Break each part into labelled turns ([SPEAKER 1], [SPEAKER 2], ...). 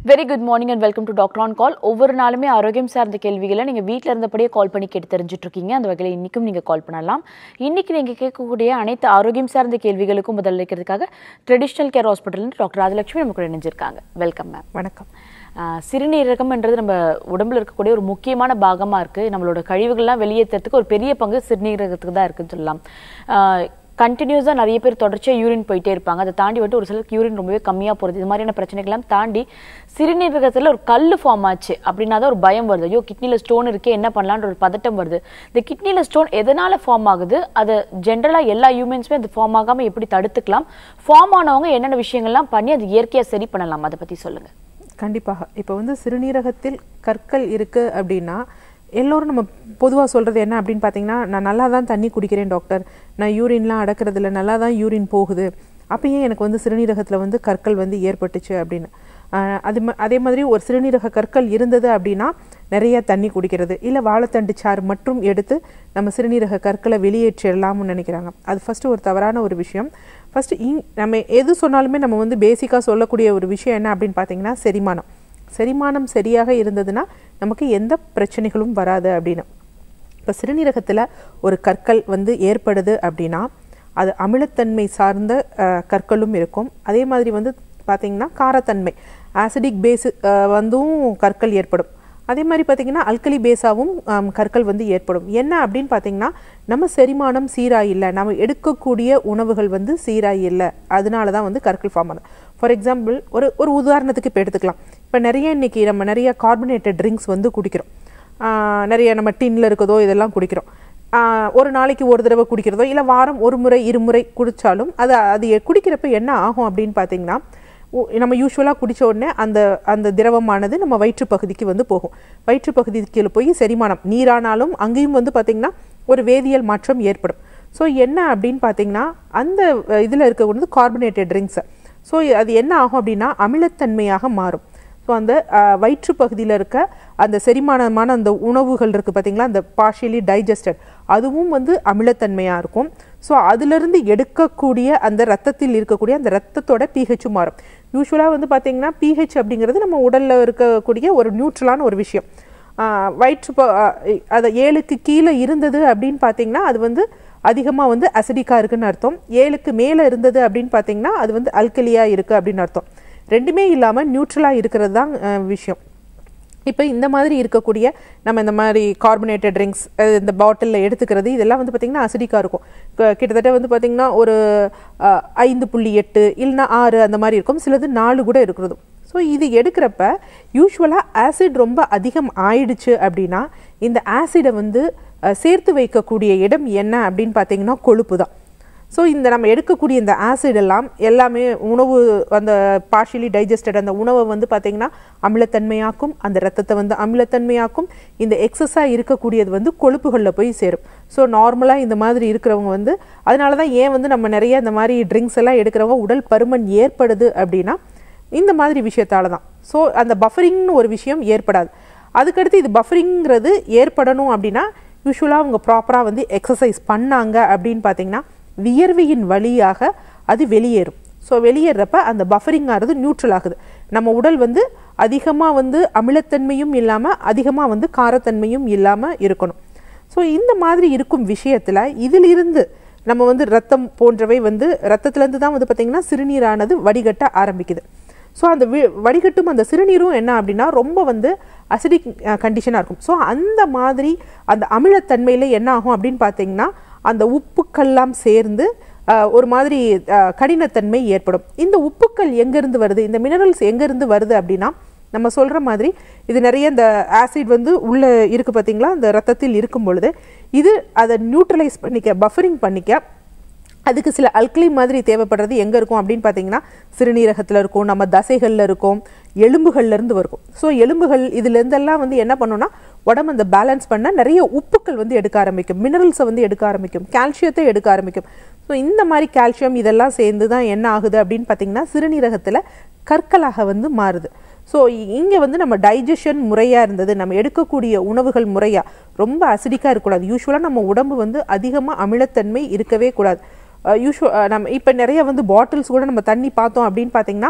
[SPEAKER 1] Very good morning and welcome to doctor on call ஒவ்வொரு நாளுமே ஆரோக்கியம் சார்ந்த கேள்விகளை நீங்கள் வீட்டில் இருந்தபடியே கால் பண்ணி கேட்டு தெரிஞ்சுட்டு இருக்கீங்க அந்த வகையில் இன்றைக்கும் நீங்கள் கால் பண்ணலாம் இன்றைக்கி நீங்கள் கேட்கக்கூடிய அனைத்து ஆரோக்கியம் சார்ந்த கேள்விகளுக்கும் பதிலளிக்கிறதுக்காக traditional care hospital doctor Rajalakshmi நமக்கு இணைஞ்சிருக்காங்க வெல்கம் மேம்
[SPEAKER 2] வணக்கம்
[SPEAKER 1] ஆஹ் சிறுநீரகம்ன்றது நம்ம உடம்புல இருக்கக்கூடிய ஒரு முக்கியமான பாகமாக இருக்குது நம்மளோட கழிவுகள்லாம் வெளியேற்றுறதுக்கு ஒரு பெரிய பங்கு சிறுநீரகத்துக்கு தான் இருக்குன்னு சொல்லலாம் கண்டினியூஸாக நிறைய பேர் தொடர்ச்சியாக யூரின் போயிட்டே இருப்பாங்க அதை தாண்டி வந்துட்டு ஒரு சிலருக்கு யூரின் ரொம்பவே கம்மியாக போகிறது இது மாதிரியான பிரச்சனைகள்லாம் தாண்டி சிறுநீரகத்தில் ஒரு கல் ஃபார்ம் ஆச்சு அப்படின்னா தான் ஒரு பயம் வருது ஐயோ கிட்னியில் ஸ்டோன் இருக்கே என்ன பண்ணலான்ற ஒரு பதட்டம் வருது இந்த கிட்னியில் ஸ்டோன் எதனால் ஃபார்ம் ஆகுது அதை ஜென்ரலாக எல்லா ஹியூமன்ஸுமே அது ஃபார்ம் ஆகாமல் எப்படி தடுத்துக்கலாம் ஃபார்ம் ஆனவங்க என்னென்ன விஷயங்கள்லாம் பண்ணி அது இயற்கையாக சரி பண்ணலாம் அதை பற்றி சொல்லுங்கள்
[SPEAKER 2] கண்டிப்பாக இப்போ வந்து சிறுநீரகத்தில் கற்கள் இருக்கு அப்படின்னா எல்லோரும் நம்ம பொதுவாக சொல்கிறது என்ன அப்படின்னு பார்த்தீங்கன்னா நான் நல்லா தான் தண்ணி குடிக்கிறேன் டாக்டர் நான் யூரின்லாம் அடக்கிறதுல நல்லா தான் யூரின் போகுது அப்பயே எனக்கு வந்து சிறுநீரகத்தில் வந்து கற்கள் வந்து ஏற்பட்டுச்சு அப்படின்னு ஆஹ் அது ம- அதே மாதிரி ஒரு சிறுநீரக கற்கள் இருந்தது அப்படின்னா நிறைய தண்ணி குடிக்கிறது இல்லை வாழைத்தண்டு சாறு மட்டும் எடுத்து நம்ம சிறுநீரக கற்களை வெளியேற்றிடலாம்னு நினைக்கிறாங்க அது ஃபஸ்ட்டு ஒரு தவறான ஒரு விஷயம் ஃபஸ்ட்டு இங் நம்ம எது சொன்னாலுமே நம்ம வந்து பேசிக்காக சொல்லக்கூடிய ஒரு விஷயம் என்ன அப்படின்னு பார்த்தீங்கன்னா செரிமானம் செரிமானம் சரியாக இருந்ததுன்னா நமக்கு எந்த பிரச்சனைகளும் வராது அப்படின்னு இப்போ சிறுநீரகத்தில் ஒரு கற்கள் வந்து ஏற்படுது அப்படின்னா அது அமிலத்தன்மை சார்ந்த அஹ், கற்களும் இருக்கும் அதே மாதிரி வந்து பார்த்தீங்கன்னா காரத்தன்மை ஆசிடிக் பேஸ் வந்தும் கற்கள் ஏற்படும் அதே மாதிரி பார்த்தீங்கன்னா அல்கலி பேஸாவும் ஆம், கற்கள் வந்து ஏற்படும் என்ன அப்படின்னு பார்த்தீங்கன்னா நம்ம செரிமானம் சீராக இல்லை நம்ம எடுக்கக்கூடிய உணவுகள் வந்து சீராக இல்லை அதனால தான் வந்து கற்கள் ஃபார்ம் ஆகுது ஃபார் எக்ஸாம்பிள் ஒரு ஒரு உதாரணத்துக்கு இப்போ எடுத்துக்கலாம் இப்போ நிறைய இன்னைக்கு நம்ம நிறைய கார்பனேட்டட் ட்ரிங்க்ஸ் வந்து குடிக்கிறோம் ஆஹ் நிறைய நம்ம டின்ல இருக்குதோ இதெல்லாம் குடிக்கிறோம் ஆஹ் ஒரு நாளைக்கு ஒரு தடவை குடிக்கிறதோ இல்லை வாரம் ஒரு முறை இருமுறை குடித்தாலும் அது அது குடிக்கிறப்ப என்ன ஆகும் அப்படின்னு பார்த்தீங்கன்னா உ- நம்ம யூஸ்வலாக குடிச்ச உடனே அந்த அந்த திரவமானது நம்ம வயிற்று பகுதிக்கு வந்து போகும் வயிற்று பகுதிக்கு போய் செரிமானம் நீரானாலும் அங்கேயும் வந்து பார்த்திங்கன்னா ஒரு வேதியியல் மாற்றம் ஏற்படும் ஸோ என்ன அப்படின்னு பார்த்தீங்கன்னா அந்த இதில் இருக்கக்கூடியது கார்பனேட்டட் ட்ரிங்க்ஸை ஸோ அது என்ன ஆகும் அப்படின்னா அமிலத்தன்மையாக மாறும் ஸோ அந்த அஹ், வயிற்று பகுதியில் இருக்க அந்த செரிமானமான அந்த உணவுகள் இருக்குது பார்த்தீங்களா அந்த பார்ஷியலி டைஜஸ்டட் அதுவும் வந்து அமிலத்தன்மையாக இருக்கும் ஸோ அதிலிருந்து எடுக்கக்கூடிய அந்த ரத்தத்தில் இருக்கக்கூடிய அந்த ரத்தத்தோட pH மாறும் யூஸ்வலாக வந்து பார்த்தீங்கன்னா pH அப்படிங்கிறது நம்ம உடலில் இருக்கக்கூடிய ஒரு நியூட்ரலான ஒரு விஷயம் ஆஹ் வயிற்று ப- ஆஹ் அது ஏழுக்கு கீழே இருந்தது அப்படின்னு பார்த்தீங்கன்னா அது வந்து அதிகமாக வந்து அசிடிக்காக இருக்குன்னு அர்த்தம் ஏழுக்கு மேலே இருந்தது அப்படின்னு பார்த்தீங்கன்னா அது வந்து அல்கலியாக இருக்குது அப்படின்னு அர்த்தம் ரெண்டுமே இல்லாமல் நியூட்ரலாக இருக்கிறது தான் ஆஹ் விஷயம் இப்போ இந்த மாதிரி இருக்கக்கூடிய நம்ம இந்த மாதிரி கார்பனேட்டட் ட்ரிங்க்ஸ் இந்த பாட்டிலில் எடுத்துக்கிறது இதெல்லாம் வந்து பார்த்திங்கன்னா அசிடிக்காக இருக்கும் க- கிட்டத்தட்ட வந்து பார்த்திங்கன்னா ஒரு அஹ், ஐந்து புள்ளி எட்டு இல்லைன்னா ஆறு அந்த மாதிரி இருக்கும் சிலது நாலு கூட இருக்கிறது ஸோ இது எடுக்கிறப்ப யூஸ்வலாக ஆசிட் ரொம்ப அதிகம் ஆயிடுச்சு அப்படின்னா இந்த ஆசிடை வந்து அஹ், சேர்த்து வைக்கக்கூடிய இடம் என்ன அப்படின்னு பார்த்தீங்கன்னா கொழுப்பு தான் ஸோ இந்த நம்ம எடுக்கக்கூடிய இந்த ஆசிட் எல்லாம் எல்லாமே உணவு அந்த பார்ஷியலி டைஜஸ்டட் அந்த உணவை வந்து பார்த்தீங்கன்னா அமிலத்தன்மையாக்கும் அந்த ரத்தத்தை வந்து அமிலத்தன்மையாக்கும் இந்த எக்ஸஸாக இருக்கக்கூடியது வந்து கொழுப்புகளில் போய் சேரும் ஸோ நார்மலாக இந்த மாதிரி இருக்கிறவங்க வந்து அதனால தான் ஏன் வந்து நம்ம நிறைய இந்த மாதிரி ட்ரிங்க்ஸ் எல்லாம் எடுக்கிறவங்க உடல் பருமன் ஏற்படுது அப்படின்னா இந்த மாதிரி விஷயத்தால தான் ஸோ அந்த பஃபரிங்னு ஒரு விஷயம் ஏற்படாது அதுக்கடுத்து இது பஃபரிங்கிறது ஏற்படணும் அப்படின்னா யூஸ்வலாக அவங்க ப்ராப்பராக வந்து எக்ஸசைஸ் பண்ணாங்க அப்படின்னு பார்த்தீங்கன்னா வியர்வையின் வழியாக அது வெளியேறும் ஸோ வெளியேறப்ப அந்த பஃபரிங் ஆகிறது நியூட்ரல் ஆகுது நம்ம உடல் வந்து அதிகமாக வந்து அமிலத்தன்மையும் இல்லாமல் அதிகமாக வந்து காரத்தன்மையும் இல்லாமல் இருக்கணும் ஸோ இந்த மாதிரி இருக்கும் விஷயத்தில் இதிலிருந்து நம்ம வந்து ரத்தம் போன்றவை வந்து ரத்தத்துலேருந்து தான் வந்து பார்த்திங்கன்னா சிறுநீரானது வடிகட்ட ஆரம்பிக்குது ஸோ அந்த வி- வடிகட்டும் அந்த சிறுநீரும் என்ன அப்படின்னா ரொம்ப வந்து அசிடிக் கண்டிஷனாக இருக்கும் ஸோ அந்த மாதிரி அந்த அமிலத்தன்மையில் என்ன ஆகும் அப்படின்னு பார்த்தீங்கன்னா அந்த உப்புக்கள்லாம் சேர்ந்து அஹ், ஒரு மாதிரி அஹ், கடினத்தன்மை ஏற்படும் இந்த உப்புக்கள் எங்கேருந்து வருது இந்த மினரல்ஸ் எங்கேருந்து வருது அப்படின்னா நம்ம சொல்கிற மாதிரி இது நிறைய இந்த ஆசிட் வந்து உள்ளே இருக்குது பார்த்தீங்களா அந்த ரத்தத்தில் இருக்கும் பொழுது இது அதை நியூட்ரலைஸ் பண்ணிக்க பஃபரிங் பண்ணிக்க அதுக்கு சில அல்கலி மாதிரி தேவைப்படுறது எங்கே இருக்கும் அப்படின்னு பார்த்தீங்கன்னா சிறுநீரகத்தில் இருக்கும் நம்ம தசைகளில் இருக்கும் எலும்புகள்ல இருந்து இருக்கும் ஸோ எலும்புகள் இதுலேருந்தெல்லாம் வந்து என்ன பண்ணுன்னா உடம்பு அந்த பேலன்ஸ் பண்ண நிறைய உப்புக்கள் வந்து எடுக்க ஆரம்பிக்கும் மினரல்ஸை வந்து எடுக்க ஆரம்பிக்கும் கால்சியத்தை எடுக்க ஆரம்பிக்கும் ஸோ இந்த மாதிரி கால்சியம் இதெல்லாம் சேர்ந்து தான் என்ன ஆகுது அப்படின்னு பார்த்தீங்கன்னா சிறுநீரகத்தில் கற்களாக வந்து மாறுது ஸோ இங்கே வந்து நம்ம டைஜஷன் முறையாக இருந்தது நம்ம எடுக்கக்கூடிய உணவுகள் முறையாக ரொம்ப அசிடிக்காக இருக்கக்கூடாது யூஸ்வலாக நம்ம உடம்பு வந்து அதிகமாக அமிலத்தன்மை இருக்கவே கூடாது யூஸ்வல் நம்ம இப்போ நிறைய வந்து பாட்டில்ஸ் கூட நம்ம தண்ணி பார்த்தோம் அப்படின்னு பார்த்தீங்கன்னா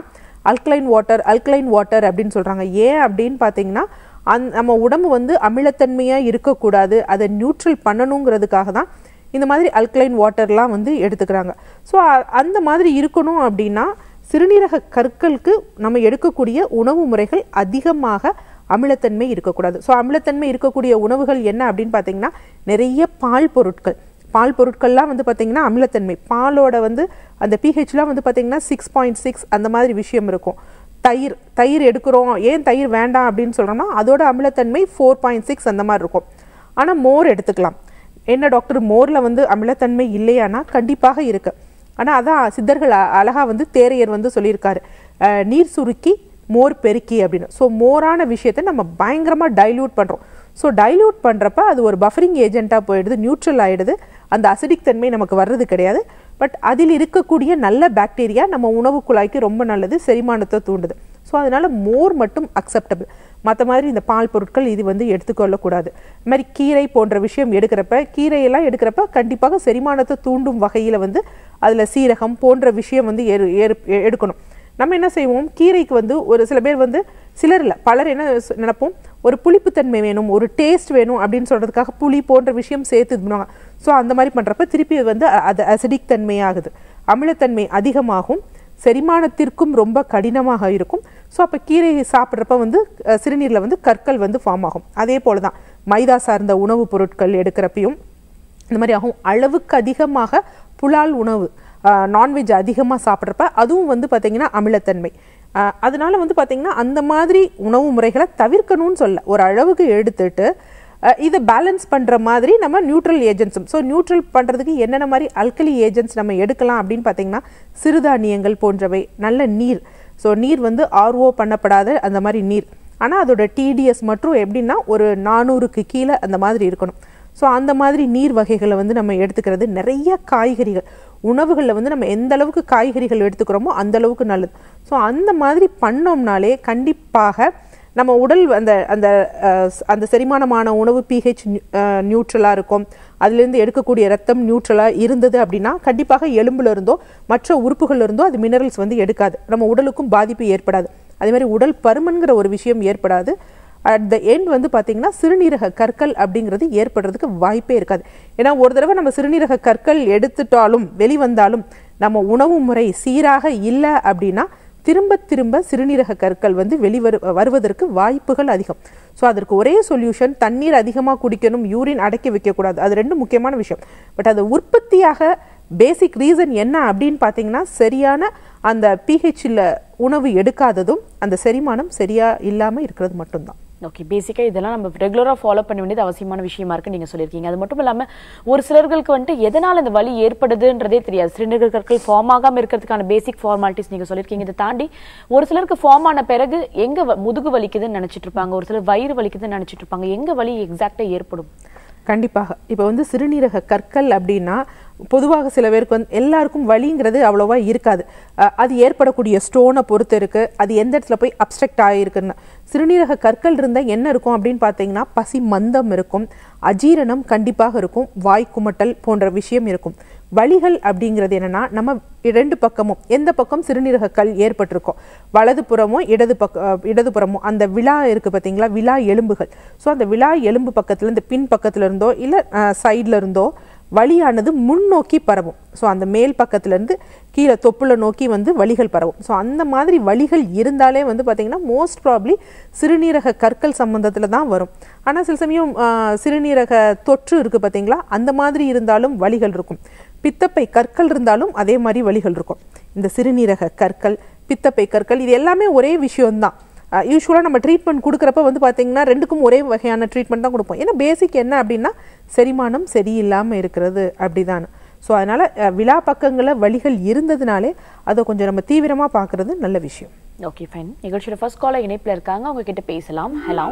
[SPEAKER 2] அல்கலைன் வாட்டர் அல்கலைன் வாட்டர் அப்படின்னு சொல்கிறாங்க ஏன் அப்படின்னு பார்த்தீங்கன்னா அந் நம்ம உடம்பு வந்து அமிலத்தன்மையாக இருக்கக்கூடாது அதை நியூட்ரல் பண்ணணுங்கிறதுக்காக தான் இந்த மாதிரி அல்கலைன் வாட்டர்லாம் வந்து எடுத்துக்கிறாங்க ஸோ அந்த மாதிரி இருக்கணும் அப்படின்னா சிறுநீரக கற்களுக்கு நம்ம எடுக்கக்கூடிய உணவு முறைகள் அதிகமாக அமிலத்தன்மை இருக்கக்கூடாது ஸோ அமிலத்தன்மை இருக்கக்கூடிய உணவுகள் என்ன அப்படின்னு பார்த்தீங்கன்னா நிறைய பால் பொருட்கள் பால் பொருட்கள்லாம் வந்து பார்த்தீங்கன்னா அமிலத்தன்மை பாலோட வந்து அந்த பிஹெச்லாம் வந்து பார்த்தீங்கன்னா சிக்ஸ் பாயிண்ட் சிக்ஸ் அந்த மாதிரி விஷயம் இருக்கும் தயிர் தயிர் எடுக்கிறோம் ஏன் தயிர் வேண்டாம் அப்படின்னு சொல்கிறோம்னா அதோட அமிலத்தன்மை ஃபோர் பாயிண்ட் சிக்ஸ் அந்த மாதிரி இருக்கும் ஆனால் மோர் எடுத்துக்கலாம் என்ன டாக்டர் மோரில் வந்து அமிலத்தன்மை இல்லையானா கண்டிப்பாக இருக்கு ஆனால் அதான் சித்தர்கள் அ- அழகா வந்து தேரையர் வந்து சொல்லியிருக்காரு அஹ், நீர் சுருக்கி மோர் பெருக்கி அப்படின்னு ஸோ மோரான விஷயத்தை நம்ம பயங்கரமாக டைல்யூட் பண்ணுறோம் ஸோ டைல்யூட் பண்ணுறப்ப அது ஒரு பஃபரிங் ஏஜென்ட்டாக போயிடுது நியூட்ரல் ஆயிடுது அந்த அசிடிக் தன்மை நமக்கு வர்றது கிடையாது பட் அதில் இருக்கக்கூடிய நல்ல பாக்டீரியா நம்ம உணவு குழாய்க்கு ரொம்ப நல்லது செரிமானத்தை தூண்டுது ஸோ அதனால மோர் மட்டும் அக்செப்டபிள் மற்ற மாதிரி இந்த பால் பொருட்கள் இது வந்து எடுத்துக்கொள்ளக்கூடாது இது மாதிரி கீரை போன்ற விஷயம் எடுக்கிறப்ப கீரையெல்லாம் எடுக்கிறப்ப கண்டிப்பாக செரிமானத்தை தூண்டும் வகையில் வந்து அதில் சீரகம் போன்ற விஷயம் வந்து ஏறு ஏறு எ- எடுக்கணும் நம்ம என்ன செய்வோம் கீரைக்கு வந்து ஒரு சில பேர் வந்து சிலர் இல்லை பலர் என்ன சொ- நினைப்போம் ஒரு புளிப்புத்தன்மை வேணும் ஒரு டேஸ்ட் வேணும் அப்படின்னு சொல்றதுக்காக புளி போன்ற விஷயம் சேர்த்து இது பண்ணுவாங்க ஸோ அந்த மாதிரி பண்றப்ப திருப்பி அது வந்து அ- அது அசிடிக் தன்மையாகுது அமிலத்தன்மை அதிகமாகும் செரிமானத்திற்கும் ரொம்ப கடினமாக இருக்கும் ஸோ அப்போ கீரையை சாப்பிட்றப்ப வந்து அஹ், சிறுநீரில் வந்து கற்கள் வந்து ஃபார்ம் ஆகும் அதே போல தான் மைதா சார்ந்த உணவுப் பொருட்கள் எடுக்கிறப்பையும் இந்த மாதிரி ஆகும் அளவுக்கு அதிகமாக புலால் உணவு நான்வெஜ் அதிகமாக சாப்பிட்றப்ப அதுவும் வந்து பார்த்தீங்கன்னா அமிலத்தன்மை ஆஹ் அதனால வந்து பார்த்தீங்கன்னா அந்த மாதிரி உணவு முறைகளை தவிர்க்கணும்னு சொல்ல ஒரு அளவுக்கு எடுத்துட்டு ஆஹ் இதை பேலன்ஸ் பண்ணுற மாதிரி நம்ம நியூட்ரல் ஏஜென்ட்ஸும் ஸோ நியூட்ரல் பண்ணுறதுக்கு என்னென்ன மாதிரி அல்கலி ஏஜென்ட்ஸ் நம்ம எடுக்கலாம் அப்படின்னு பார்த்தீங்கன்னா சிறுதானியங்கள் போன்றவை நல்ல நீர் ஸோ நீர் வந்து ஆர்ஓ பண்ணப்படாத அந்த மாதிரி நீர் ஆனால் அதோட டிடிஎஸ் மட்டும் எப்படின்னா ஒரு நானூறுக்கு கீழே அந்த மாதிரி இருக்கணும் ஸோ அந்த மாதிரி நீர் வகைகளை வந்து நம்ம எடுத்துக்கிறது நிறைய காய்கறிகள் உணவுகளில் வந்து நம்ம எந்த அளவுக்கு காய்கறிகள் எடுத்துக்கிறோமோ அந்த அளவுக்கு நல்லது ஸோ அந்த மாதிரி பண்ணோம்னாலே கண்டிப்பாக நம்ம உடல் அந்த அந்த அஹ், ஸ்- அந்த செரிமானமான உணவு பிஹெச் நியூட்ரலாக இருக்கும் அதுலேருந்து எடுக்கக்கூடிய ரத்தம் நியூட்ரலாக இருந்தது அப்படின்னா கண்டிப்பாக எலும்புல இருந்தோ மற்ற உறுப்புகள்ல இருந்தோ அது மினரல்ஸ் வந்து எடுக்காது நம்ம உடலுக்கும் பாதிப்பு ஏற்படாது அதே மாதிரி உடல் பருமன்கிற ஒரு விஷயம் ஏற்படாது அட் த எண்ட் வந்து பார்த்தீங்கன்னா சிறுநீரக கற்கள் அப்படிங்கிறது ஏற்படுறதுக்கு வாய்ப்பே இருக்காது ஏன்னா ஒரு தடவை நம்ம சிறுநீரக கற்கள் எடுத்துட்டாலும் வெளிவந்தாலும் நம்ம உணவு முறை சீராக இல்லை அப்படின்னா திரும்ப திரும்ப சிறுநீரக கற்கள் வந்து வெளிவரு வருவதற்கு வாய்ப்புகள் அதிகம் ஸோ அதற்கு ஒரே சொல்யூஷன் தண்ணீர் அதிகமாக குடிக்கணும் யூரின் அடக்கி வைக்கக்கூடாது அது ரெண்டு முக்கியமான விஷயம் பட் அது உற்பத்தியாக பேசிக் ரீசன் என்ன அப்படின்னு பார்த்தீங்கன்னா சரியான அந்த பிஹெச்சில் உணவு எடுக்காததும் அந்த செரிமானம் சரியா இல்லாமல் இருக்கிறது மட்டும்தான்
[SPEAKER 1] ஓகே பேசிக்காக இதெல்லாம் நம்ம ரெகுலராக ஃபாலோ பண்ண வேண்டியது அவசியமான விஷயமா இருக்கு நீங்க சொல்லியிருக்கீங்க அது மட்டும் இல்லாம ஒரு சிலர்களுக்கு வந்துட்டு எதனால இந்த வலி ஏற்படுதுன்றதே தெரியாது சிறுநீரக கற்கள் ஃபார்ம் ஆகாம இருக்கிறதுக்கான பேசிக் ஃபார்மாலிட்டிஸ் நீங்க சொல்லியிருக்கீங்க இதை தாண்டி ஒரு சிலருக்கு ஃபார்ம் ஆன பிறகு எங்க வ- முதுகு வலிக்குதுன்னு நினைச்சிட்டு இருப்பாங்க ஒரு சிலர் வயிறு வலிக்குதுன்னு நினைச்சிட்டு இருப்பாங்க எங்க வலி எக்ஸாக்டா ஏற்படும்
[SPEAKER 2] கண்டிப்பாக இப்போ வந்து சிறுநீரக கற்கள் அப்படின்னா பொதுவாக சில பேருக்கு வந்து எல்லாருக்கும் வலிங்கிறது அவ்வளோவா இருக்காது அஹ் அது ஏற்படக்கூடிய ஸ்டோனை பொறுத்து இருக்கு அது எந்த இடத்துல போய் அப்ஸ்ட்ரக்ட் ஆகிருக்குன்னு சிறுநீரக கற்கள் இருந்தால் என்ன இருக்கும் அப்படின்னு பார்த்தீங்கன்னா பசி மந்தம் இருக்கும் அஜீரணம் கண்டிப்பாக இருக்கும் வாய் குமட்டல் போன்ற விஷயம் இருக்கும் வலிகள் அப்படிங்கிறது என்னன்னா நம்ம இரண்டு பக்கமும் எந்த பக்கம் சிறுநீரக கல் ஏற்பட்டிருக்கோ வலது புறமோ இடது பக்க அஹ் இடதுபுறமோ அந்த விழா இருக்கு பார்த்தீங்களா விழா எலும்புகள் ஸோ அந்த விழா எலும்பு பக்கத்துல இந்த பின் பக்கத்துல இருந்தோ இல்லை சைடில் இருந்தோ வலியானது முன்னோக்கி பரவும் ஸோ அந்த மேல் பக்கத்துல இருந்து கீழே தொப்புல நோக்கி வந்து வலிகள் பரவும் ஸோ அந்த மாதிரி வலிகள் இருந்தாலே வந்து பார்த்தீங்கன்னா மோஸ்ட் ப்ராப்ளி சிறுநீரக கற்கள் சம்பந்தத்தில் தான் வரும் ஆனால் சில சமயம் ஆஹ், சிறுநீரக தொற்று இருக்கு பார்த்தீங்களா அந்த மாதிரி இருந்தாலும் வலிகள் இருக்கும் பித்தப்பை கற்கள் இருந்தாலும் அதே மாதிரி வலிகள் இருக்கும் இந்த சிறுநீரக கற்கள் பித்தப்பை கற்கள் இது எல்லாமே ஒரே விஷயம்தான் யூஸ்வலாக நம்ம ட்ரீட்மெண்ட் கொடுக்குறப்ப வந்து பார்த்தீங்கன்னா ரெண்டுக்கும் ஒரே வகையான ட்ரீட்மெண்ட் தான் கொடுப்போம் ஏன்னா பேசிக் என்ன அப்படின்னா செரிமானம் சரியில்லாமல் இருக்கிறது அப்படிதான் ஸோ அதனால் விழா பக்கங்களில் வலிகள் இருந்ததுனாலே அதை கொஞ்சம் நம்ம தீவிரமாக பார்க்குறது நல்ல விஷயம்
[SPEAKER 1] ஓகே ஃபைன் நிகழ்ச்சியோட ஃபர்ஸ்ட் காலர் இணைப்புல இருக்காங்க அவங்க கிட்ட பேசலாம் ஹலோ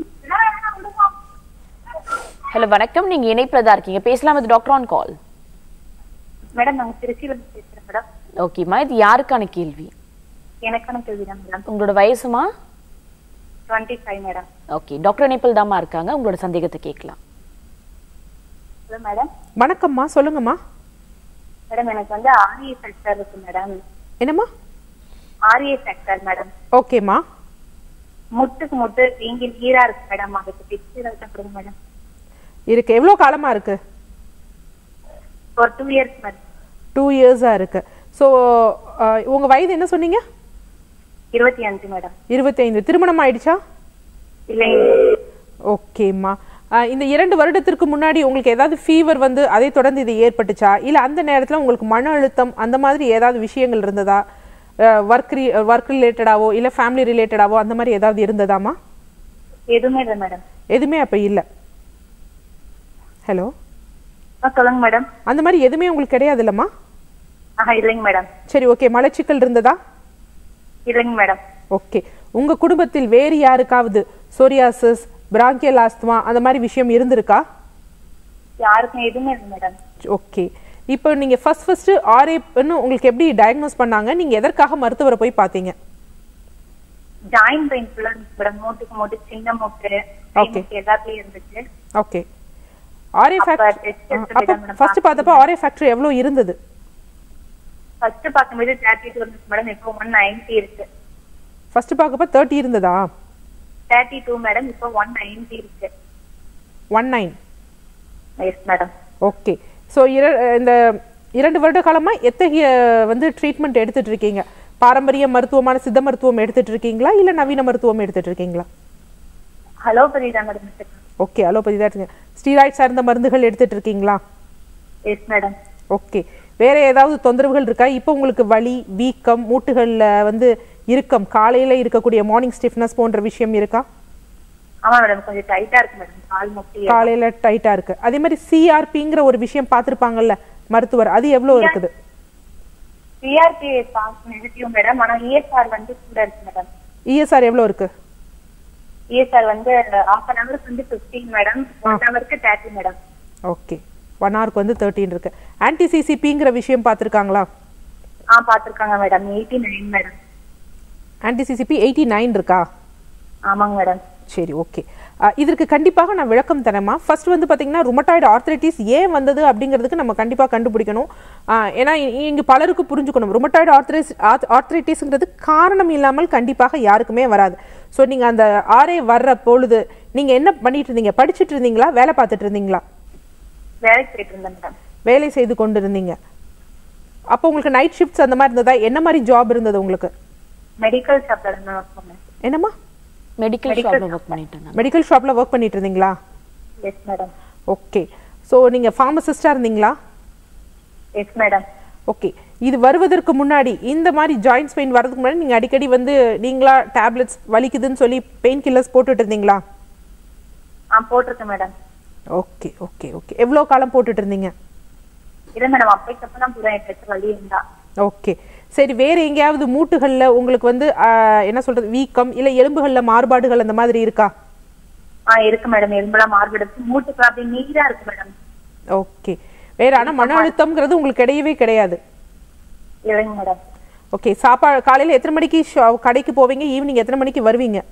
[SPEAKER 1] ஹலோ வணக்கம் நீங்க இணைப்புல தான் இருக்கீங்க பேசலாம் இது டாக்டர் ஆன் கால்
[SPEAKER 3] மேடம் நாங்க திருச்சியில இருந்து பேசுறேன் மேடம்
[SPEAKER 1] ஓகேம்மா இது யாருக்கான கேள்வி
[SPEAKER 3] எனக்கான கேள்வி தான் மேடம்
[SPEAKER 1] உங்களோட வயசுமா
[SPEAKER 3] twenty five madam
[SPEAKER 1] okay doctor இணைப்பில் தாம்மா இருக்காங்க உங்களோட சந்தேகத்தை கேட்கலாம்
[SPEAKER 3] ஹலோ மேடம்
[SPEAKER 2] வணக்கம்மா சொல்லுங்கம்மா
[SPEAKER 3] மேடம் எனக்கு வந்து ஆரிய செல்சர் இருக்கு மேடம்
[SPEAKER 2] என்னம்மா
[SPEAKER 3] ஆர்ஏ செக்டர் மேடம்
[SPEAKER 2] ஓகேம்மா
[SPEAKER 3] முட்டுக்கு முட்டு வீங்கி நீரா இருக்கு மேடம் அதுக்கு டிப்ஸ் ஏதாவது கொடுங்க மேடம்
[SPEAKER 2] இருக்கு எவ்வளோ காலமாக இருக்கு
[SPEAKER 3] ஒரு டூ இயர்ஸ் மேடம்
[SPEAKER 2] டூ இயர்ஸாக இருக்கு ஸோ உங்கள் வயது என்ன சொன்னீங்க
[SPEAKER 3] இருபத்தி அஞ்சு மேடம்
[SPEAKER 2] இருபத்தைந்து திருமணம் ஆயிடுச்சா
[SPEAKER 3] இல்லைங்க
[SPEAKER 2] ஓகேம்மா அஹ், இந்த இரண்டு வருடத்திற்கு முன்னாடி உங்களுக்கு ஏதாவது ஃபீவர் வந்து அதை தொடர்ந்து இது ஏற்பட்டுச்சா இல்லை அந்த நேரத்தில் உங்களுக்கு மன அழுத்தம் அந்த மாதிரி ஏதாவது விஷயங்கள் இருந்ததா ஒர்க் ஒர்க் ரிலேட்டடாவோ இல்லை ஃபேமிலி ரிலேட்டடாவோ அந்த மாதிரி ஏதாவது இருந்ததாமா
[SPEAKER 3] எதுவுமே இல்லை மேடம்
[SPEAKER 2] எதுவுமே அப்போ இல்லை ஹலோ
[SPEAKER 3] ஆ சொல்லுங்க மேடம்
[SPEAKER 2] அந்த மாதிரி எதுவுமே உங்களுக்கு கிடையாது இல்லைம்மா
[SPEAKER 3] ஆஹா இல்லைங்க மேடம்
[SPEAKER 2] சரி ஓகே மலச்சிக்கல் இருந்ததா
[SPEAKER 3] இல்லைங்க மேடம்
[SPEAKER 2] ஓகே உங்க குடும்பத்தில் வேறு யாருக்காவது சோரியாசிஸ் பிராங்கியல் ஆஸ்துமா அந்த மாதிரி விஷயம் இருந்திருக்கா
[SPEAKER 3] யாருக்கும் எதுவுமே இல்லை மேடம்
[SPEAKER 2] ஓகே இப்போ நீங்க ஃபர்ஸ்ட் ஃபர்ஸ்ட் ஆர்ஏன்னு உங்களுக்கு எப்படி டயக்னோஸ் பண்ணாங்க நீங்க எதற்காக மருத்துவரை போய் பார்த்தீங்க
[SPEAKER 3] ஜாயின் பெயின் ஃபுல்லா இருந்துச்சு மேடம் மூட்டுக்கு மூட்டு சின்ன மூட்டு
[SPEAKER 2] Okay.
[SPEAKER 3] மூட்டு எல்லாத்துலயும் இருந்துச்சு
[SPEAKER 2] ஓகே ஆர்ஏ
[SPEAKER 3] அப்ப
[SPEAKER 2] ஃபேக்டரி
[SPEAKER 3] test எடுத்து
[SPEAKER 2] அப்போ
[SPEAKER 3] தான் madam
[SPEAKER 2] ஃபர்ஸ்ட் பார்த்தப்போ ஆர்ஏ ஃபேக்டரி எவ்வளோ இருந்தது
[SPEAKER 3] ஃபர்ஸ்ட் பார்க்கும்போது தேர்ட்டி டூ இருந்துச்சு மேடம் இப்போ ஒன் நைன்டி இருக்கு
[SPEAKER 2] ஃபர்ஸ்ட் பார்க்கப்போ தேர்ட்டி இருந்ததா
[SPEAKER 3] தேர்ட்டி டூ மேடம் இப்போ ஒன் நைன்டி இருக்கு
[SPEAKER 2] one nine
[SPEAKER 3] yes madam
[SPEAKER 2] okay so இந்த இரண்டு வருட காலமா எத்தகைய வந்து ட்ரீட்மெண்ட் எடுத்துட்டு இருக்கீங்க பாரம்பரிய மருத்துவமான சித்த மருத்துவம் எடுத்துட்டு இருக்கீங்களா இல்ல நவீன மருத்துவம் எடுத்துட்டு இருக்கீங்களா
[SPEAKER 3] ஹலோ தான் மேடம்
[SPEAKER 2] ஓகே அலோபதி தான் இருக்கீங்க ஸ்டீராய்ட் சார்ந்த மருந்துகள் எடுத்துட்டு இருக்கீங்களா
[SPEAKER 3] எஸ் மேடம்
[SPEAKER 2] ஓகே வேற ஏதாவது தொந்தரவுகள் இருக்கா இப்போ உங்களுக்கு வலி வீக்கம் மூட்டுகள்ல வந்து இறுக்கம் காலையில இருக்கக்கூடிய மார்னிங் ஸ்டிஃப்னஸ் போன்ற விஷயம் இருக்கா
[SPEAKER 3] ஆமா மேடம் கொஞ்சம் டைட்டா இருக்கு மேடம் கால் முட்டி
[SPEAKER 2] காலையில டைட்டா இருக்கு அதே மாதிரி சிஆர்பிங்கிற ஒரு விஷயம் பார்த்திருப்பாங்கல்ல மருத்துவர் அது எவ்வளவு இருக்குது
[SPEAKER 3] சிஆர்பி பாஸ் நெகட்டிவ் மேடம் ஆனா இஎஸ்ஆர் வந்து கூட இருக்கு மேடம்
[SPEAKER 2] இஎஸ்ஆர் எவ்வளவு இருக்கு
[SPEAKER 3] இஎஸ்ஆர் வந்து ஹாஃப் அன் ஹவருக்கு வந்து பிப்டீன் மேடம் ஒன் ஹவருக்கு தேர்ட்டி மேடம்
[SPEAKER 2] ஓகே ஒன் ஹவருக்கு வந்து தேர்ட்டின் இருக்கு ஆன்டிசிசிபிங்கிற விஷயம் பார்த்துருக்காங்களா
[SPEAKER 3] ஆ பாத்திருக்காங்க madam eighty nine madam
[SPEAKER 2] anti CCP eighty nine இருக்கா
[SPEAKER 3] ஆமாங்க மேடம்
[SPEAKER 2] சரி ஓகே இதற்கு கண்டிப்பாக நான் விளக்கம் தரேம்மா ஃபர்ஸ்ட் வந்து பார்த்தீங்கன்னா ருமட்டாய்டு ஆர்த்ரைட்டிஸ் ஏன் வந்தது அப்படிங்கிறதுக்கு நம்ம கண்டிப்பாக கண்டுபிடிக்கணும் ஆஹ் ஏன்னா இ- இங்கு பலருக்கு புரிஞ்சுக்கணும் ருமட்டாய்டு ஆர்த்ரைஸ் ஆர்த்ரைட்டிஸ்ங்கிறது காரணம் இல்லாமல் கண்டிப்பாக யாருக்குமே வராது ஸோ நீங்கள் அந்த ஆரே வர்ற பொழுது நீங்கள் என்ன பண்ணிட்டு இருந்தீங்க படிச்சுட்டு இருந்தீங்களா வேலை பார்த்துட்டு இருந்தீங்களா
[SPEAKER 3] வேலைக்கு போயிட்டு இருந்தேன் மேடம்
[SPEAKER 2] வேலை செய்து கொண்டு இருந்தீங்க அப்போ உங்களுக்கு நைட் ஷிஃப்ட்ஸ் அந்த மாதிரி இருந்ததா என்ன மாதிரி ஜாப் இருந்தது உங்களுக்கு
[SPEAKER 3] மெடிக்கல் ஷாப்ல இருந்து ஒர்க் பண்ணேன்
[SPEAKER 2] என்னம்மா
[SPEAKER 1] மெடிக்கல் ஷாப்ல ஒர்க் பண்ணிட்டு இருந்தாங்க
[SPEAKER 2] மெடிக்கல் ஷாப்பில் ஒர்க் பண்ணிட்டு இருந்தீங்களா
[SPEAKER 3] எஸ் மேடம்
[SPEAKER 2] ஓகே ஸோ நீங்கள் ஃபார்மசிஸ்டாக இருந்தீங்களா
[SPEAKER 3] எஸ் மேடம்
[SPEAKER 2] ஓகே இது வருவதற்கு முன்னாடி இந்த மாதிரி ஜாயின்ஸ் பெயின் வரதுக்கு முன்னாடி நீங்கள் அடிக்கடி வந்து நீங்களா டேப்லெட்ஸ் வலிக்குதுன்னு சொல்லி பெயின் கில்லர்ஸ் போட்டுட்டு இருந்தீங்களா
[SPEAKER 3] ஆ போட்டிருக்கேன் மேடம்
[SPEAKER 2] ஓகே ஓகே ஓகே எவ்வளோ காலம் போட்டுட்டு இருந்தீங்க
[SPEAKER 3] இல்ல மேடம் அப்பைக்கப்ப தான் புரிய எனக்கு வலி இருந்தா
[SPEAKER 2] ஓகே சரி வேற எங்கேயாவது மூட்டுகளில் உங்களுக்கு வந்து ஆஹ், என்ன சொல்றது வீக்கம் இல்லை எலும்புகளில் மாறுபாடுகள் அந்த மாதிரி இருக்கா
[SPEAKER 3] ஆ இருக்கு மேடம் எலும்பெல்லாம் மார்பெடுத்து மூட்டுக்கு அப்படி நீரா இருக்கு மேடம்
[SPEAKER 2] ஓகே வேற ஆனால் மன அழுத்தம்ங்கிறது உங்களுக்கு கிடையவே கிடையாது
[SPEAKER 3] இல்லைங்க மேடம்
[SPEAKER 2] ஓகே சாப்பாடு காலையில் எத்தனை மணிக்கு ஷா- கடைக்கு போவீங்க ஈவினிங் எத்தனை மணிக்கு வருவீங்க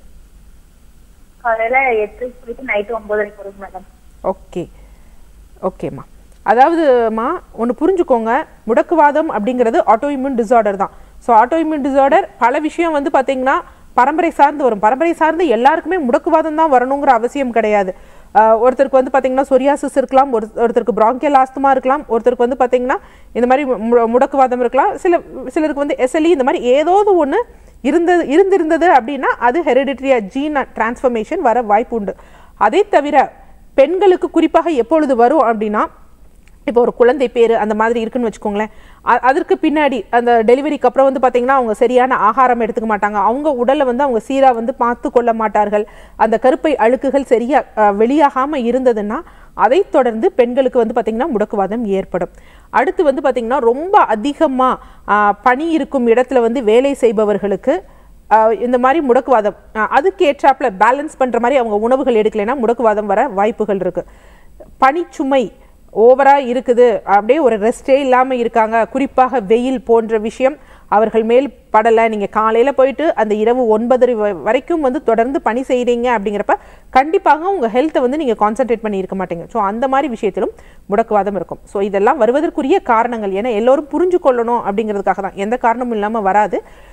[SPEAKER 3] காலையில எட்டுக்கு போயிட்டு நைட்டு ஒன்பதரைக்கு வரும் மேடம்
[SPEAKER 2] ஓகே ஓகேம்மா அதாவதுமா ஒன்று புரிஞ்சுக்கோங்க முடக்குவாதம் அப்படிங்கிறது ஆட்டோஇம்யூன் டிசார்டர் தான் ஸோ ஆட்டோஇம்யூன் டிசார்டர் பல விஷயம் வந்து பார்த்தீங்கன்னா பரம்பரை சார்ந்து வரும் பரம்பரை சார்ந்து எல்லாருக்குமே முடக்குவாதம் தான் வரணுங்கிற அவசியம் கிடையாது ஆஹ் ஒருத்தருக்கு வந்து பார்த்தீங்கன்னா சொரியாசிஸ் இருக்கலாம் ஒரு ஒருத்தருக்கு bronchial ஆஸ்துமா இருக்கலாம் ஒருத்தருக்கு வந்து பார்த்தீங்கன்னா இந்த மாதிரி மு- முடக்குவாதம் இருக்கலாம் சில சிலருக்கு வந்து எஸ்எல்இ இந்த மாதிரி ஏதாவது ஒன்று இருந்தது இருந்திருந்தது அப்படின்னா அது ஹெரிடிட்ரியா ஜீன் டிரான்ஸ்ஃபர்மேஷன் வர வாய்ப்பு உண்டு அதை தவிர பெண்களுக்கு குறிப்பாக எப்பொழுது வரும் அப்படின்னா இப்போ ஒரு குழந்தை பேர் அந்த மாதிரி இருக்குன்னு வச்சுக்கோங்களேன் அ- அதற்கு பின்னாடி அந்த டெலிவரிக்கு அப்புறம் வந்து பார்த்தீங்கன்னா அவங்க சரியான ஆகாரம் எடுத்துக்க மாட்டாங்க அவங்க உடலை வந்து அவங்க சீராக வந்து பார்த்து கொள்ள மாட்டார்கள் அந்த கருப்பை அழுக்குகள் சரியா அஹ், வெளியாகாம இருந்ததுன்னா அதை தொடர்ந்து பெண்களுக்கு வந்து பார்த்தீங்கன்னா முடக்குவாதம் ஏற்படும் அடுத்து வந்து பார்த்தீங்கன்னா ரொம்ப அதிகமாக பனி இருக்கும் இடத்துல வந்து வேலை செய்பவர்களுக்கு ஆஹ் இந்த மாதிரி முடக்குவாதம் ஆஹ் அதுக்கு ஏற்றாப்புல பேலன்ஸ் பண்ற மாதிரி அவங்க உணவுகள் எடுக்கலைன்னா முடக்குவாதம் வர வாய்ப்புகள் இருக்கு பனிச்சுமை ஓவரா இருக்குது அப்படியே ஒரு ரெஸ்டே இல்லாம இருக்காங்க குறிப்பாக வெயில் போன்ற விஷயம் அவர்கள் மேல் படலை நீங்க காலையில போயிட்டு அந்த இரவு ஒன்பதரை வ- வரைக்கும் வந்து தொடர்ந்து பணி செய்றீங்க அப்படிங்கிறப்ப கண்டிப்பாக உங்க ஹெல்த்தை வந்து நீங்க கான்சென்ட்ரேட் பண்ணி இருக்க மாட்டீங்க ஸோ அந்த மாதிரி விஷயத்திலும் முடக்குவாதம் இருக்கும் ஸோ இதெல்லாம் வருவதற்குரிய காரணங்கள் ஏன்னா எல்லோரும் புரிஞ்சு கொள்ளணும் அப்படிங்கிறதுக்காக தான் எந்த காரணமும் இல்லாம வராது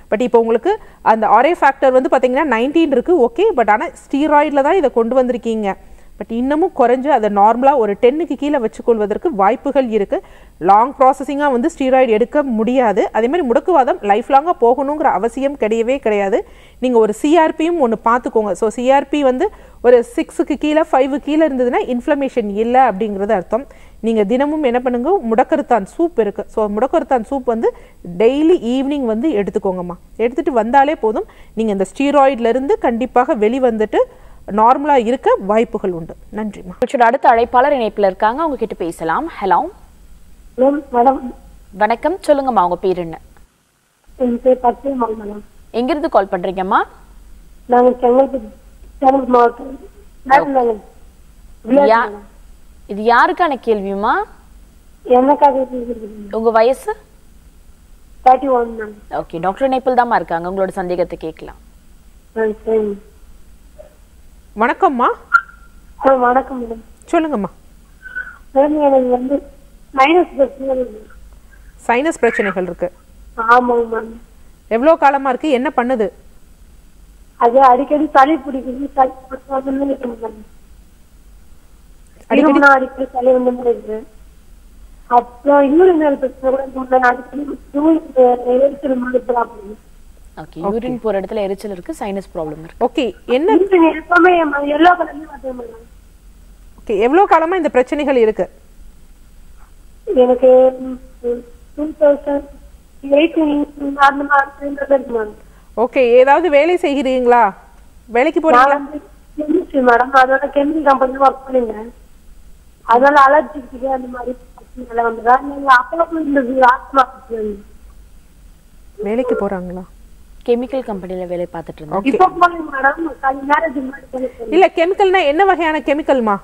[SPEAKER 2] பட் இப்போ உங்களுக்கு அந்த ஆரே ஃபேக்டர் வந்து பார்த்தீங்கன்னா நைன்டீன் இருக்குது ஓகே பட் ஆனால் ஸ்டீராய்டில் தான் இதை கொண்டு வந்திருக்கீங்க பட் இன்னமும் குறைஞ்சு அதை நார்மலாக ஒரு டென்னுக்கு கீழே வச்சுக்கொள்வதற்கு வாய்ப்புகள் இருக்குது லாங் ப்ராசஸிங்காக வந்து ஸ்டீராய்டு எடுக்க முடியாது அதே மாதிரி முடக்குவாதம் லைஃப் லாங்காக போகணுங்கிற அவசியம் கிடையவே கிடையாது நீங்கள் ஒரு சிஆர்பியும் ஒன்று பார்த்துக்கோங்க ஸோ சிஆர்பி வந்து ஒரு சிக்ஸுக்கு கீழே ஃபைவு கீழே இருந்ததுன்னா இன்ஃப்ளமேஷன் இல்லை அப்படிங்கிறது அர்த்தம் நீங்கள் தினமும் என்ன பண்ணுங்க முடக்கருத்தான் சூப் இருக்குது ஸோ முடக்கருத்தான் சூப் வந்து டெய்லி ஈவினிங் வந்து எடுத்துக்கோங்கம்மா எடுத்துகிட்டு வந்தாலே போதும் நீங்கள் இந்த ஸ்டீராய்ட்லேருந்து கண்டிப்பாக வெளிவந்துட்டு நார்மலாக இருக்க வாய்ப்புகள் உண்டு நன்றிம்மா
[SPEAKER 1] நிகழ்ச்சியோட அடுத்த அழைப்பாளர் இணைப்புல இருக்காங்க அவங்க கிட்ட பேசலாம் ஹலோ
[SPEAKER 4] மேம் மேடம்
[SPEAKER 1] வணக்கம் சொல்லுங்கம்மா உங்க பேர் என்ன
[SPEAKER 4] என் பேர் பச்சை மேடம்
[SPEAKER 1] எங்கிருந்து கால் பண்றீங்கம்மா
[SPEAKER 4] நாங்கள் செங்கல்பட்டு சேலம் மாவட்டம் மேடம் நாங்கள்
[SPEAKER 1] யா இது யாருக்கான கேள்வியுமா
[SPEAKER 4] என்னக்காக இருக்குது
[SPEAKER 1] உங்க வயசு
[SPEAKER 4] thirty one ma'am
[SPEAKER 1] okay doctor இணைப்பில் தாம்மா இருக்காங்க உங்களோட சந்தேகத்தை கேட்கலாம்
[SPEAKER 4] ஆ சரி
[SPEAKER 2] வணக்கம்மா
[SPEAKER 4] ஆ வணக்கம் மேடம்
[SPEAKER 2] சொல்லுங்கம்மா
[SPEAKER 4] மேடம் எனக்கு வந்து மைனஸ் பிரச்சனை இருக்கு.
[SPEAKER 2] சைனஸ் பிரச்சனைகள் இருக்கு
[SPEAKER 4] ஆமாங்க மேம்
[SPEAKER 2] எவ்வளோ காலமா இருக்கு என்ன பண்ணுது
[SPEAKER 4] அது அடிக்கடி சளி பிடிக்குது சளி பிடிச்சாதுன்னு இருக்கு மேம்
[SPEAKER 2] அடிக்கடி-
[SPEAKER 4] திரும்பினா அடிக்கடி சளி வந்து இருக்கு அப்புறம் இன்னொரு நேரம் பிரச்சனை கூட சொன்னேன் அடிக்கடி தூள் எரிச்சல் மாதிரி ப்ராப்ளம்
[SPEAKER 1] ஓகே யூரின் போற இடத்துல எரிச்சல் இருக்கு சைனஸ் ப்ராப்ளம் இருக்கு
[SPEAKER 2] ஓகே என்ன
[SPEAKER 4] எப்பவுமே எல்லா கலர்லயும் பார்த்தேன் மேடம்
[SPEAKER 2] ஓகே எவ்வளோ காலமா இந்த பிரச்சனைகள் இருக்கு
[SPEAKER 4] எனக்கு டூ தௌசண்ட் எயிட்டீன் அந்த மாதிரி இருக்கு மேம்
[SPEAKER 2] ஓகே ஏதாவது வேலை செய்கிறீங்களா வேலைக்கு
[SPEAKER 4] நான்
[SPEAKER 2] போறீங்களா
[SPEAKER 4] வந்து கெமிஸ்ட்ரி மேடம் அதோட கெமிக்கல் கம்பெனில ஒர்க் பண்ணிருந்தேன் அதனால அலர்ஜிக்கு அந்த மாதிரி பிரச்சனை வந்ததா நீங்க அப்போ இருந்தது ஆத்மா
[SPEAKER 2] வேலைக்கு போறாங்களா
[SPEAKER 1] கெமிக்கல் கம்பெனில வேலை பார்த்துட்டு இருந்தேன்
[SPEAKER 2] ஓகே
[SPEAKER 4] இப்போ போனேன் மேடம் அது மேரேஜ் முன்னாடி பண்ணிருக்கேன்.
[SPEAKER 2] இல்ல கெமிக்கல்னா என்ன வகையான கெமிக்கல்மா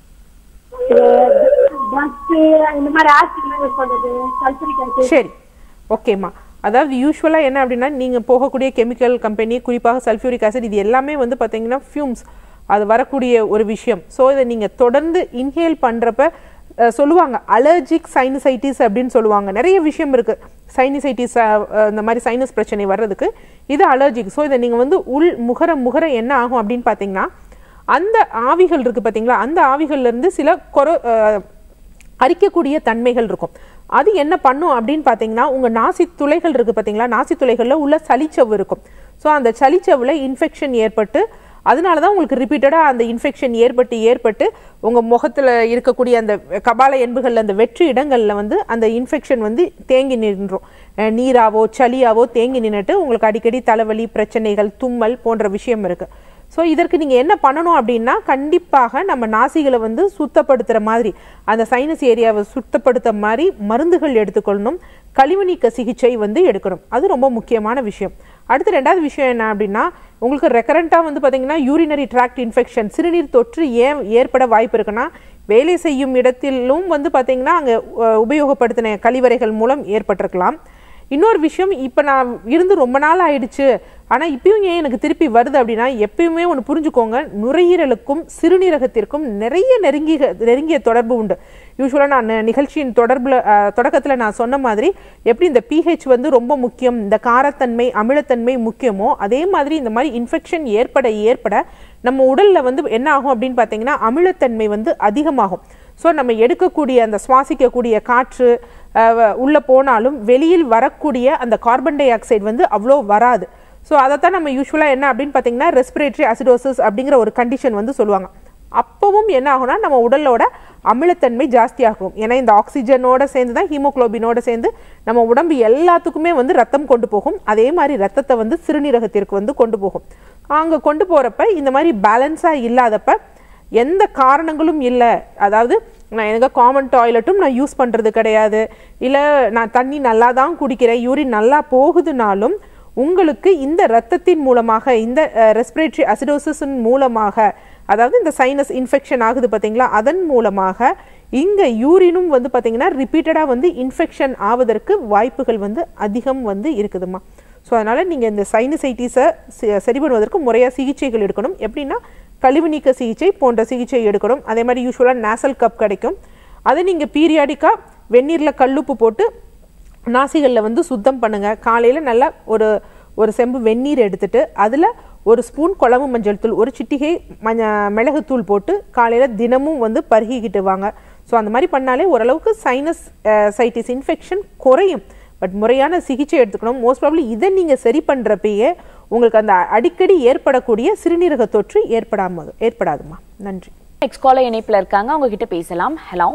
[SPEAKER 4] drugs, இந்த மாதிரி ஆசிட் யூஸ் பண்றது சல்பரிக் ஆசிட்
[SPEAKER 2] சரி ஓகேம்மா அதாவது யூஸ்வலாக என்ன அப்படின்னா நீங்கள் போகக்கூடிய கெமிக்கல் கம்பெனி குறிப்பாக சல்ஃபியூரிக் ஆசிட் இது எல்லாமே வந்து பார்த்தீங்கன்னா ஃபியூம்ஸ் அது வரக்கூடிய ஒரு விஷயம் ஸோ இதை நீங்கள் தொடர்ந்து இன்ஹேல் பண்ணுறப்ப சொல்லுவாங்க அலர்ஜிக் சைனசைட்டிஸ் அப்படின்னு சொல்லுவாங்க நிறைய விஷயம் இருக்குது சைனசைட்டிஸ் இந்த மாதிரி சைனஸ் பிரச்சனை வர்றதுக்கு இது அலர்ஜிக் ஸோ இதை நீங்கள் வந்து உள் முகர முகர என்ன ஆகும் அப்படின்னு பார்த்தீங்கன்னா அந்த ஆவிகள் இருக்குது பார்த்தீங்களா அந்த ஆவிகள்ல இருந்து சில கொர அஹ், அரிக்கக்கூடிய தன்மைகள் இருக்கும் அது என்ன பண்ணும் அப்படின்னு பார்த்தீங்கன்னா உங்கள் நாசி துளைகள் இருக்குது பார்த்தீங்களா நாசி துளைகளில் உள்ள சளிச்சவு இருக்கும் ஸோ அந்த சளிச்சவில் இன்ஃபெக்ஷன் ஏற்பட்டு அதனால தான் உங்களுக்கு ரிப்பீட்டடாக அந்த இன்ஃபெக்ஷன் ஏற்பட்டு ஏற்பட்டு உங்கள் முகத்தில் இருக்கக்கூடிய அந்த கபால எண்புகளில் அந்த வெற்று இடங்களில் வந்து அந்த இன்ஃபெக்ஷன் வந்து தேங்கி நின்றும் அஹ் நீராவோ சளியாவோ தேங்கி நின்றுட்டு உங்களுக்கு அடிக்கடி தலைவலி பிரச்சனைகள் தும்மல் போன்ற விஷயம் இருக்குது ஸோ இதற்கு நீங்கள் என்ன பண்ணணும் அப்படின்னா கண்டிப்பாக நம்ம நாசிகளை வந்து சுத்தப்படுத்துகிற மாதிரி அந்த சைனஸ் ஏரியாவை சுத்தப்படுத்த மாதிரி மருந்துகள் எடுத்துக்கொள்ளணும் கழிவு நீக்க சிகிச்சை வந்து எடுக்கணும் அது ரொம்ப முக்கியமான விஷயம் அடுத்து ரெண்டாவது விஷயம் என்ன அப்படின்னா உங்களுக்கு ரெக்கரண்ட்டாக வந்து பார்த்தீங்கன்னா யூரினரி ட்ராக்ட் இன்ஃபெக்ஷன் சிறுநீர் தொற்று ஏன் ஏற்பட வாய்ப்பு இருக்குன்னா வேலை செய்யும் இடத்திலும் வந்து பார்த்தீங்கன்னா அங்கே உபயோகப்படுத்தின கழிவறைகள் மூலம் ஏற்பட்டிருக்கலாம் இன்னொரு விஷயம் இப்போ நான் இருந்து ரொம்ப நாள் ஆயிடுச்சு ஆனால் இப்பயும் ஏன் எனக்கு திருப்பி வருது அப்படின்னா எப்பயுமே ஒன்று புரிஞ்சுக்கோங்க நுரையீரலுக்கும் சிறுநீரகத்திற்கும் நிறைய நெருங்கிய நெருங்கிய தொடர்பு உண்டு யூஸ்வலாக நான் நி- நிகழ்ச்சியின் தொடர்பில் தொடக்கத்தில் நான் சொன்ன மாதிரி எப்படி இந்த பிஹெச் வந்து ரொம்ப முக்கியம் இந்த காரத்தன்மை அமிலத்தன்மை முக்கியமோ அதே மாதிரி இந்த மாதிரி இன்ஃபெக்ஷன் ஏற்பட ஏற்பட நம்ம உடலில் வந்து என்ன ஆகும் அப்படின்னு பார்த்தீங்கன்னா அமிலத்தன்மை வந்து அதிகமாகும் ஸோ நம்ம எடுக்கக்கூடிய அந்த சுவாசிக்கக்கூடிய காற்று அஹ், உள்ள போனாலும் வெளியில் வரக்கூடிய அந்த கார்பன் டை ஆக்சைடு வந்து அவ்வளோ வராது ஸோ அதைத்தான் நம்ம யூஸ்வலாக என்ன அப்படின்னு பார்த்தீங்கன்னா ரெஸ்பிரேட்டரி அசிடோசிஸ் அப்படிங்கிற ஒரு கண்டிஷன் வந்து சொல்லுவாங்க அப்பவும் என்ன ஆகும்னா நம்ம உடலோட அமிலத்தன்மை ஜாஸ்தியாகும் ஏன்னா இந்த ஆக்சிஜனோட சேர்ந்து தான் ஹீமோகுளோபினோட சேர்ந்து நம்ம உடம்பு எல்லாத்துக்குமே வந்து ரத்தம் கொண்டு போகும் அதே மாதிரி ரத்தத்தை வந்து சிறுநீரகத்திற்கு வந்து கொண்டு போகும் அங்கே கொண்டு போகிறப்ப இந்த மாதிரி பேலன்ஸாக இல்லாதப்ப எந்த காரணங்களும் இல்லை அதாவது நான் எனக்கு காமன் டாய்லெட்டும் நான் யூஸ் பண்ணுறது கிடையாது இல்லை நான் தண்ணி நல்லா தான் குடிக்கிறேன் யூரின் நல்லா போகுதுனாலும் உங்களுக்கு இந்த இரத்தத்தின் மூலமாக இந்த ரெஸ்பிரேட்டரி அசிடோசிஸின் மூலமாக அதாவது இந்த சைனஸ் இன்ஃபெக்ஷன் ஆகுது பார்த்தீங்களா அதன் மூலமாக இங்கே யூரினும் வந்து பார்த்தீங்கன்னா ரிப்பீட்டடாக வந்து இன்ஃபெக்ஷன் ஆவதற்கு வாய்ப்புகள் வந்து அதிகம் வந்து இருக்குதுமா ஸோ அதனால் நீங்கள் இந்த சைனசைட்டிஸை சரி பண்ணுவதற்கு முறையாக சிகிச்சைகள் எடுக்கணும் எப்படின்னா கழிவு நீக்க சிகிச்சை போன்ற சிகிச்சை எடுக்கணும் அதே மாதிரி யூஸ்வலாக நேசல் கப் கிடைக்கும் அதை நீங்கள் பீரியாடிக்காக வெந்நீரில் கல்லுப்பு போட்டு நாசிகளில் வந்து சுத்தம் பண்ணுங்க காலையில் நல்லா ஒரு ஒரு செம்பு வெந்நீர் எடுத்துட்டு அதில் ஒரு ஸ்பூன் குழம்பு மஞ்சள் தூள் ஒரு சிட்டிகை மஞ்ச மிளகுத்தூள் போட்டு காலையில் தினமும் வந்து பருகிக்கிட்டு வாங்க ஸோ அந்த மாதிரி பண்ணாலே ஓரளவுக்கு சைனஸ் சைட்டிஸ் இன்ஃபெக்ஷன் குறையும் பட் முறையான சிகிச்சை எடுத்துக்கணும் மோஸ்ட் ப்ராப்ளி இதை நீங்கள் சரி பண்ணுறப்பயே உங்களுக்கு அந்த அடிக்கடி ஏற்படக்கூடிய சிறுநீரக தொற்று ஏற்படாம ஏற்படாதுமா நன்றி
[SPEAKER 1] நெக்ஸ்ட் காலர் இணைப்புல இருக்காங்க அவங்க கிட்ட பேசலாம் ஹலோ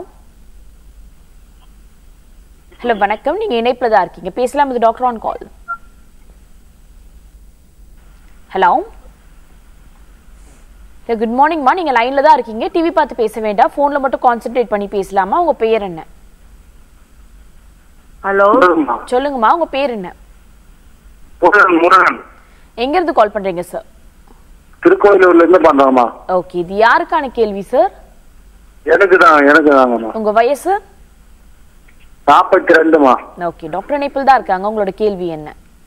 [SPEAKER 1] ஹலோ வணக்கம் நீங்க இணைப்புல தான் இருக்கீங்க பேசலாம் இது doctor on call hello good மார்னிங்மா நீங்க லைன்ல தான் இருக்கீங்க டிவி பார்த்து பேச வேண்டாம் போன்ல மட்டும் கான்சென்ட்ரேட் பண்ணி பேசலாமா உங்க பேர் என்ன
[SPEAKER 5] ஹலோ
[SPEAKER 6] முருகன்மா.
[SPEAKER 1] சொல்லுங்கம்மா உங்க பேர் என்ன
[SPEAKER 6] முருகன் முருகன்
[SPEAKER 1] எங்க இருந்து கால் பண்றீங்க சார்
[SPEAKER 6] திருக்கோயிலூர்ல இருந்து பண்றோம்மா
[SPEAKER 1] ஓகே இது யாருக்கான கேள்வி சார்
[SPEAKER 6] எனக்கு தான் எனக்கு தாங்கம்மா
[SPEAKER 1] உங்க வயசு
[SPEAKER 6] நாற்பத்தி ரெண்டுமா
[SPEAKER 1] ஓகே டாக்டர் இணைப்பில் தான் இருக்காங்க உங்களோட கேள்வி என்ன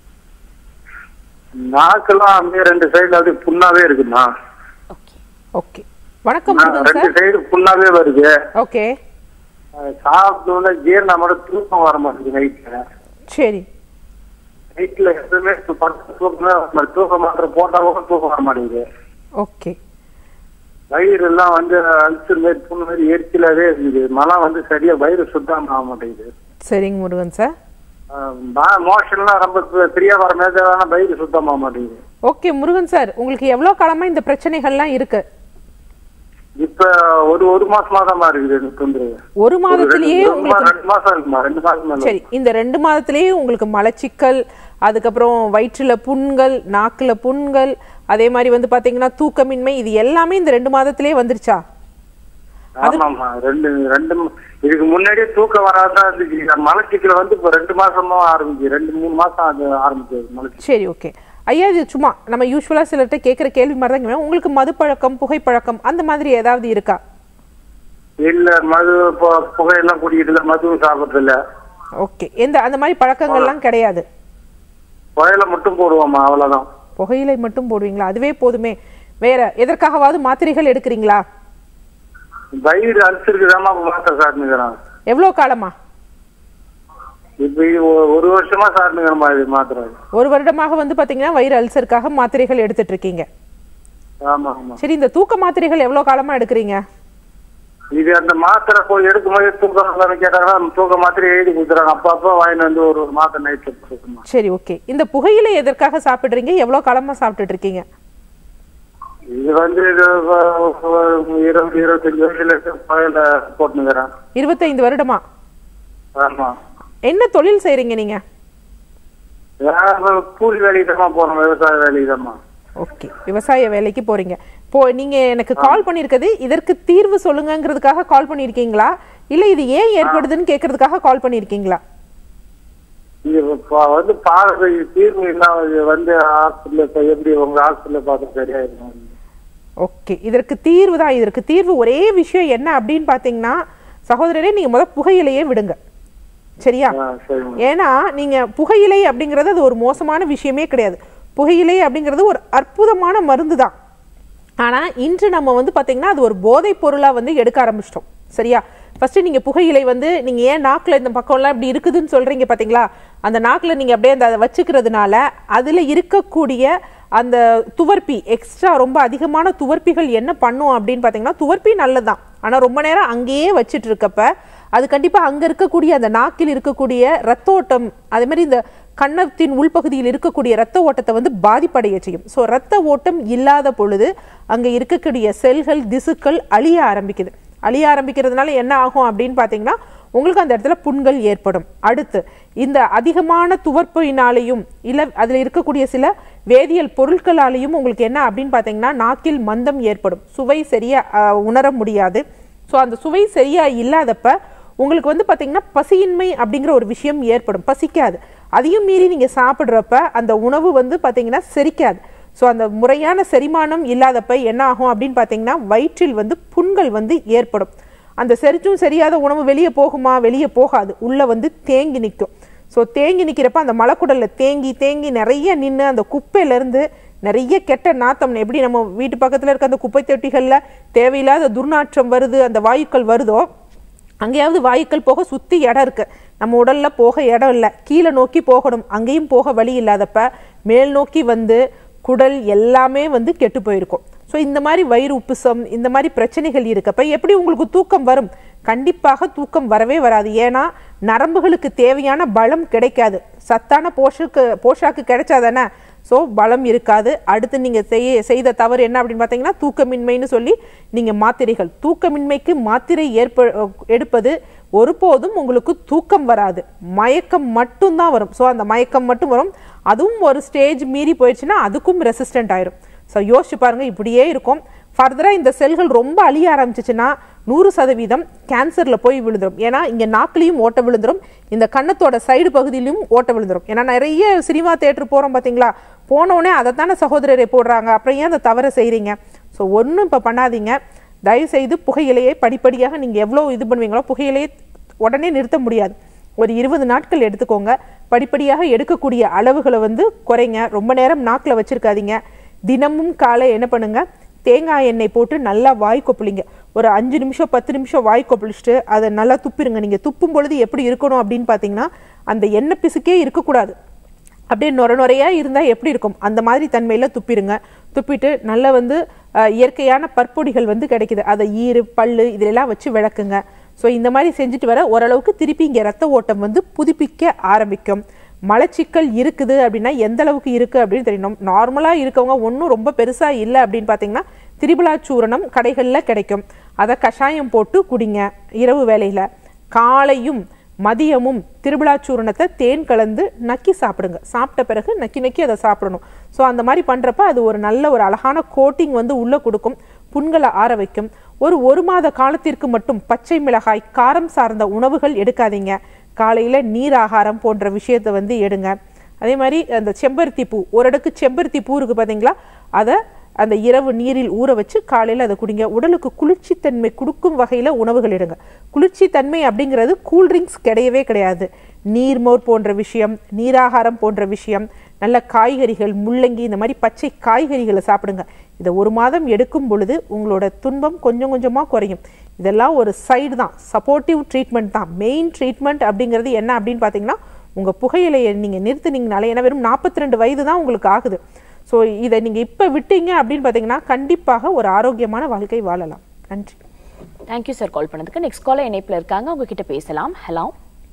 [SPEAKER 6] நாக்கெல்லாம் அப்படியே ரெண்டு சைடுல அப்படியே புண்ணாவே இருக்குமா
[SPEAKER 1] ஓகே
[SPEAKER 2] ஓகே வணக்கம்
[SPEAKER 6] நான்
[SPEAKER 2] முருகன்
[SPEAKER 6] ரெண்டு
[SPEAKER 2] சார்
[SPEAKER 6] சைடு புண்ணாவே வருது
[SPEAKER 2] ஓகே
[SPEAKER 6] அது சாப்பிட்டோன்னே ஜீரணம் மட்டும் தூக்கம் வர மாட்டேங்குது நைட்ல
[SPEAKER 2] சரி
[SPEAKER 6] நைட்ல எதுவுமே து- படுத்து தூக்கமே வர மாட்டேங்குது. தூக்க மாத்திரை போட்டா கூட தூக்கம் வர மாட்டேங்குது
[SPEAKER 2] ஓகே
[SPEAKER 6] வயிறு எல்லாம் வந்து அல்சர் மாதிரி புண்ணு மாதிரி எரிச்சலாவே இருக்குது மலம் வந்து சரியா வயிறு சுத்தம் ஆக மாட்டேங்குது
[SPEAKER 2] சரிங்க முருகன் சார்
[SPEAKER 6] மோஷன்லாம் ரொம்ப ஃப்ரீயா வர மாதிரி ஆனா வயிறு சுத்தம் ஆக மாட்டேங்குது
[SPEAKER 2] ஓகே முருகன் சார் உங்களுக்கு எவ்வளோ காலமா இந்த பிரச்சனைகள்லாம் இருக்கு
[SPEAKER 6] இப்ப ஒரு ஒரு மாசமா தான் இருக்குது எனக்கு தொந்தரவு
[SPEAKER 2] ஒரு மாதத்திலேயே
[SPEAKER 6] ஒரு ரெண்டு மா-
[SPEAKER 2] உங்களுக்கு
[SPEAKER 6] ரெண்டு மாசம் இருக்குமா ரெண்டு மாசம் மேல
[SPEAKER 2] சரி இந்த ரெண்டு மாதத்திலேயே உங்களுக்கு மலச்சிக்கல் அதுக்கப்புறம் வயிற்றுல புண்கள் நாக்குல புண்கள் அதே மாதிரி வந்து பாத்தீங்கன்னா தூக்கமின்மை இது எல்லாமே இந்த ரெண்டு மாதத்திலேயே வந்துருச்சா
[SPEAKER 6] ஆமாமா ரெண்டு ரெண்டு ம- இதுக்கு முன்னாடியே தூக்கம் வராதான் இருந்துச்சு மலச்சிக்கல வந்து இப்ப ரெண்டு மாசமா ஆரம்பிச்சு ரெண்டு மூணு மாசம் அது ஆரம்பிச்சது மலச்சிக்கல்
[SPEAKER 2] சரி ஓகே ஐயா இது சும்மா நம்ம யூஸ்வலாக சிலர்கிட்ட கேட்குற கேள்வி மாதிரி தான் கேட்குறேன். உங்களுக்கு மது பழக்கம் புகைப்பழக்கம் அந்த மாதிரி ஏதாவது இருக்கா
[SPEAKER 6] இல்ல மது பு- புகையெல்லாம் குடிக்கிட்டு இல்ல மதுவும் சாப்பிடுறது இல்ல
[SPEAKER 2] ஓகே எந்த அந்த மாதிரி பழக்கங்கள்லாம் கிடையாது
[SPEAKER 6] புகையில மட்டும் போடுவோமா அவ்வளவுதான்
[SPEAKER 2] புகையிலை மட்டும் போடுவீங்களா அதுவே போதுமே வேற எதற்காகவாவது மாத்திரைகள் எடுக்கிறீங்களா
[SPEAKER 6] வயிறு அரிசிருக்கு தாமா மாத்திரை சாப்பிட்டுக்கிறான்
[SPEAKER 2] எவ்வளோ காலமா
[SPEAKER 6] இப்ப இது ஒ- ஒரு வருஷமா சாப்பிட்டுக்கிறோமா இது மாத்திரை
[SPEAKER 2] ஒரு வருடமாக வந்து பாத்தீங்கன்னா வயிறு அல்சருக்காக மாத்திரைகள் எடுத்துட்டு இருக்கீங்க
[SPEAKER 6] ஆமா ஆமா
[SPEAKER 2] சரி இந்த தூக்க மாத்திரைகள் எவ்வளோ காலமா எடுக்கிறீங்க
[SPEAKER 6] இது அந்த மாத்திரை போய் எடுக்கும்போது தூக்கம் வரலன்னு கேட்டாங்கன்னா தூக்க மாத்திரை எழுதி கொடுத்துறாங்க அப்ப அப்ப வாங்கிட்டு வந்து ஒரு ஒரு மாத்திரை நைட்ல போட்டுக்கணும்
[SPEAKER 2] சரி ஓகே இந்த புகையிலை எதற்காக சாப்பிடுறீங்க எவ்வளோ காலமா சாப்பிட்டுட்டு இருக்கீங்க
[SPEAKER 6] இது வந்து இது வ- வ- இருபது இருபத்தஞ்சு வயசுல இருந்து புகையில போட்டுனுக்கிறேன்
[SPEAKER 2] இருபத்தைந்து வருடமா
[SPEAKER 6] ஆமா
[SPEAKER 2] என்ன தொழில் செய்றீங்க நீங்க
[SPEAKER 6] வேற கூலி வேலைக்கு தான் போறோம் விவசாய வேலைக்கு தான்மா
[SPEAKER 2] ஓகே விவசாய வேலைக்கு போறீங்க இப்போ நீங்க எனக்கு கால் பண்ணியிருக்கிறது இதற்கு தீர்வு சொல்லுங்கங்கிறதுக்காக கால் பண்ணியிருக்கீங்களா இல்ல இது ஏன் ஏற்படுதுன்னு கேட்கறதுக்காக கால் பண்ணியிருக்கீங்களா
[SPEAKER 6] இது இப்ப வந்து பாருங்க இது தீர்வு என்ன இது வந்து ஹாஸ்பிட்டல் இப்ப எப்படி உங்க ஹாஸ்பிட்டல்ல பார்த்து சரியாயிருக்கும்
[SPEAKER 2] ஓகே இதற்கு தீர்வு தான் இதற்கு தீர்வு ஒரே விஷயம் என்ன அப்படின்னு பார்த்தீங்கன்னா சகோதரரே நீங்க முத புகையிலையே விடுங்க சரியா
[SPEAKER 6] ஆ, சரிங்க
[SPEAKER 2] ஏன்னா நீங்க புகையிலை அப்படிங்கிறது அது ஒரு மோசமான விஷயமே கிடையாது புகையிலை அப்படிங்கிறது ஒரு அற்புதமான மருந்து தான் ஆனா இன்று நம்ம வந்து பாத்தீங்கன்னா அது ஒரு போதைப் பொருளா வந்து எடுக்க ஆரம்பிச்சிட்டோம் சரியா ஃபர்ஸ்ட் நீங்க புகையிலை வந்து நீங்க ஏன் நாக்குல இந்த பக்கம்லாம் இப்படி இருக்குதுன்னு சொல்றீங்க பாத்தீங்களா அந்த நாக்குல நீங்க அப்படியே அந்த அதை வச்சுக்கிறதுனால அதுல இருக்கக்கூடிய அந்த துவர்ப்பி எக்ஸ்ட்ரா ரொம்ப அதிகமான துவர்ப்பிகள் என்ன பண்ணும் அப்படின்னு பாத்தீங்கன்னா துவர்ப்பி நல்லதுதான் ஆனா ரொம்ப நேரம் அங்கேயே வச்சிட்டு இருக்கப்ப அது கண்டிப்பா அங்க இருக்கக்கூடிய அந்த நாக்கில் இருக்கக்கூடிய ரத்த ஓட்டம் அதே மாதிரி இந்த கன்னத்தின் உள்பகுதியில் இருக்கக்கூடிய ரத்த ஓட்டத்தை வந்து பாதிப்படைய செய்யும் ஸோ ரத்த ஓட்டம் இல்லாத பொழுது அங்க இருக்கக்கூடிய செல்கள் திசுக்கள் அழிய ஆரம்பிக்குது அழிய ஆரம்பிக்கிறதுனால என்ன ஆகும் அப்படின்னு பார்த்தீங்கன்னா உங்களுக்கு அந்த இடத்துல புண்கள் ஏற்படும் அடுத்து இந்த அதிகமான துவர்ப்பினாலையும் இல்லை அதில் இருக்கக்கூடிய சில வேதியியல் பொருட்களாலையும் உங்களுக்கு என்ன அப்படின்னு பார்த்தீங்கன்னா நாக்கில் மந்தம் ஏற்படும் சுவை சரியா ஆஹ், உணர முடியாது ஸோ அந்த சுவை சரியா இல்லாதப்ப உங்களுக்கு வந்து பார்த்தீங்கன்னா பசியின்மை அப்படிங்கிற ஒரு விஷயம் ஏற்படும் பசிக்காது அதையும் மீறி நீங்கள் சாப்பிட்றப்ப அந்த உணவு வந்து பார்த்தீங்கன்னா செரிக்காது ஸோ அந்த முறையான செரிமானம் இல்லாதப்ப என்ன ஆகும் அப்படின்னு பார்த்தீங்கன்னா வயிற்றில் வந்து புண்கள் வந்து ஏற்படும் அந்த செரிச்சும் சரியாத உணவு வெளியே போகுமா வெளியே போகாது உள்ளே வந்து தேங்கி நிற்கும் ஸோ தேங்கி நிற்கிறப்ப அந்த மலக்குடல்ல தேங்கி தேங்கி நிறைய நின்று அந்த குப்பையிலேருந்து நிறைய கெட்ட நாத்தம் எப்படி நம்ம வீட்டு பக்கத்தில் இருக்க அந்த குப்பை தொட்டிகளில் தேவையில்லாத துர்நாற்றம் வருது அந்த வாயுக்கள் வருதோ அங்கேயாவது வாயுக்கள் போக சுற்றி இடம் இருக்கு நம்ம உடல்ல போக இடம் இல்லை கீழே நோக்கி போகணும் அங்கேயும் போக வழி இல்லாதப்ப மேல் நோக்கி வந்து குடல் எல்லாமே வந்து கெட்டு போயிருக்கும் ஸோ இந்த மாதிரி வயிறு உப்புசம் இந்த மாதிரி பிரச்சனைகள் இருக்கப்ப எப்படி உங்களுக்கு தூக்கம் வரும் கண்டிப்பாக தூக்கம் வரவே வராது ஏன்னா நரம்புகளுக்கு தேவையான பலம் கிடைக்காது சத்தான போஷக்கு போஷாக்கு கிடைச்சாதானே ஸோ பலம் இருக்காது அடுத்து நீங்கள் செய்ய செய்த தவறு என்ன அப்படின்னு பார்த்தீங்கன்னா தூக்கமின்மைன்னு சொல்லி நீங்கள் மாத்திரைகள் தூக்கமின்மைக்கு மாத்திரை ஏற்ப எடுப்பது ஒருபோதும் உங்களுக்கு தூக்கம் வராது மயக்கம் மட்டும்தான் வரும் ஸோ அந்த மயக்கம் மட்டும் வரும் அதுவும் ஒரு ஸ்டேஜ் மீறி போயிடுச்சுன்னா அதுக்கும் ரெசிஸ்டன்ட் ஆயிரும் ஸோ யோசிச்சு பாருங்க இப்படியே இருக்கும் ஃபர்தராக இந்த செல்கள் ரொம்ப அழிய ஆரம்பிச்சிச்சுன்னா நூறு சதவீதம் கேன்சரில் போய் விழுந்துரும் ஏன்னா இங்கே நாக்குலையும் ஓட்ட விழுந்துரும் இந்த கன்னத்தோட சைடு பகுதியிலும் ஓட்ட விழுந்துரும் ஏன்னா நிறைய சினிமா தேட்டர் போகிறோம் பார்த்தீங்களா போனோடனே அதைத்தானே சகோதரரை போடுறாங்க அப்புறம் ஏன் அந்த தவறை செய்கிறீங்க ஸோ ஒன்றும் இப்போ பண்ணாதீங்க தயவுசெய்து புகையிலையை படிப்படியாக நீங்கள் எவ்வளோ இது பண்ணுவீங்களோ புகையிலையை உடனே நிறுத்த முடியாது ஒரு இருபது நாட்கள் எடுத்துக்கோங்க படிப்படியாக எடுக்கக்கூடிய அளவுகளை வந்து குறைங்க ரொம்ப நேரம் நாக்கில் வச்சிருக்காதீங்க தினமும் காலை என்ன பண்ணுங்க தேங்காய் எண்ணெய் போட்டு நல்லா வாய் கொப்பளிங்க ஒரு அஞ்சு நிமிஷம் பத்து நிமிஷம் வாய் கொப்பளிச்சுட்டு அதை நல்லா துப்பிருங்க நீங்கள் துப்பும் பொழுது எப்படி இருக்கணும் அப்படின்னு பார்த்தீங்கன்னா அந்த எண்ணெய் பிசுக்கே இருக்கக்கூடாது அப்படியே நொர நொறையா இருந்தால் எப்படி இருக்கும் அந்த மாதிரி தன்மையில் துப்பிடுங்க துப்பிட்டு நல்லா வந்து அஹ், இயற்கையான பற்பொடிகள் வந்து கிடைக்குது அதை ஈரு பல்லு இதிலெல்லாம் வச்சு விளக்குங்க ஸோ இந்த மாதிரி செஞ்சுட்டு வர ஓரளவுக்கு திருப்பி இங்கே ரத்த ஓட்டம் வந்து புதுப்பிக்க ஆரம்பிக்கும் மலச்சிக்கல் இருக்குது அப்படின்னா எந்த அளவுக்கு இருக்கு அப்படின்னு தெரியணும் நார்மலாக இருக்கவங்க ஒன்றும் ரொம்ப பெருசாக இல்லை அப்படின்னு பார்த்தீங்கன்னா திரிபுலா சூரணம் கடைகளில் கிடைக்கும் அதை கஷாயம் போட்டு குடிங்க இரவு வேளையில் காலையும் மதியமும் திருவிழா சூரணத்தை தேன் கலந்து நக்கி சாப்பிடுங்க சாப்பிட்ட பிறகு நக்கி நக்கி அதை சாப்பிடணும் ஸோ அந்த மாதிரி பண்ணுறப்ப அது ஒரு நல்ல ஒரு அழகான கோட்டிங் வந்து உள்ளே கொடுக்கும் புண்களை ஆற வைக்கும் ஒரு ஒரு மாத காலத்திற்கு மட்டும் பச்சை மிளகாய் காரம் சார்ந்த உணவுகள் எடுக்காதீங்க காலையில் நீர் ஆகாரம் போன்ற விஷயத்தை வந்து எடுங்க அதே மாதிரி அந்த செம்பருத்தி பூ ஒரு அடுக்கு செம்பருத்தி பூ இருக்குது பார்த்தீங்களா அதை அந்த இரவு நீரில் ஊற வச்சு காலையில் அதை குடிங்க உடலுக்கு குளிர்ச்சித்தன்மை கொடுக்கும் வகையில் உணவுகள் எடுங்க குளிர்ச்சித்தன்மை அப்படிங்கிறது கூல்ட்ரிங்க்ஸ் கிடையவே கிடையாது நீர்மோர் போன்ற விஷயம் நீராகாரம் போன்ற விஷயம் நல்ல காய்கறிகள் முள்ளங்கி இந்த மாதிரி பச்சை காய்கறிகளை சாப்பிடுங்க இதை ஒரு மாதம் எடுக்கும் பொழுது உங்களோட துன்பம் கொஞ்சம் கொஞ்சமாக குறையும் இதெல்லாம் ஒரு சைடு தான் சப்போர்ட்டிவ் ட்ரீட்மெண்ட் தான் மெயின் ட்ரீட்மெண்ட் அப்படிங்கிறது என்ன அப்படின்னு பார்த்தீங்கன்னா உங்கள் புகையிலையை நீங்கள் நிறுத்துனீங்கனாலே ஏன்னா வெறும் நாற்பத்தி ரெண்டு வயது தான் உங்களுக்கு ஆகுது ஸோ இதை நீங்கள் இப்போ விட்டீங்க அப்படின்னு பார்த்தீங்கன்னா கண்டிப்பாக ஒரு ஆரோக்கியமான வாழ்க்கை வாழலாம் நன்றி
[SPEAKER 1] தேங்க்யூ சார் கால் பண்ணதுக்கு நெக்ஸ்ட் காலர் இணைப்புல இருக்காங்க உங்ககிட்ட பேசலாம் ஹலோ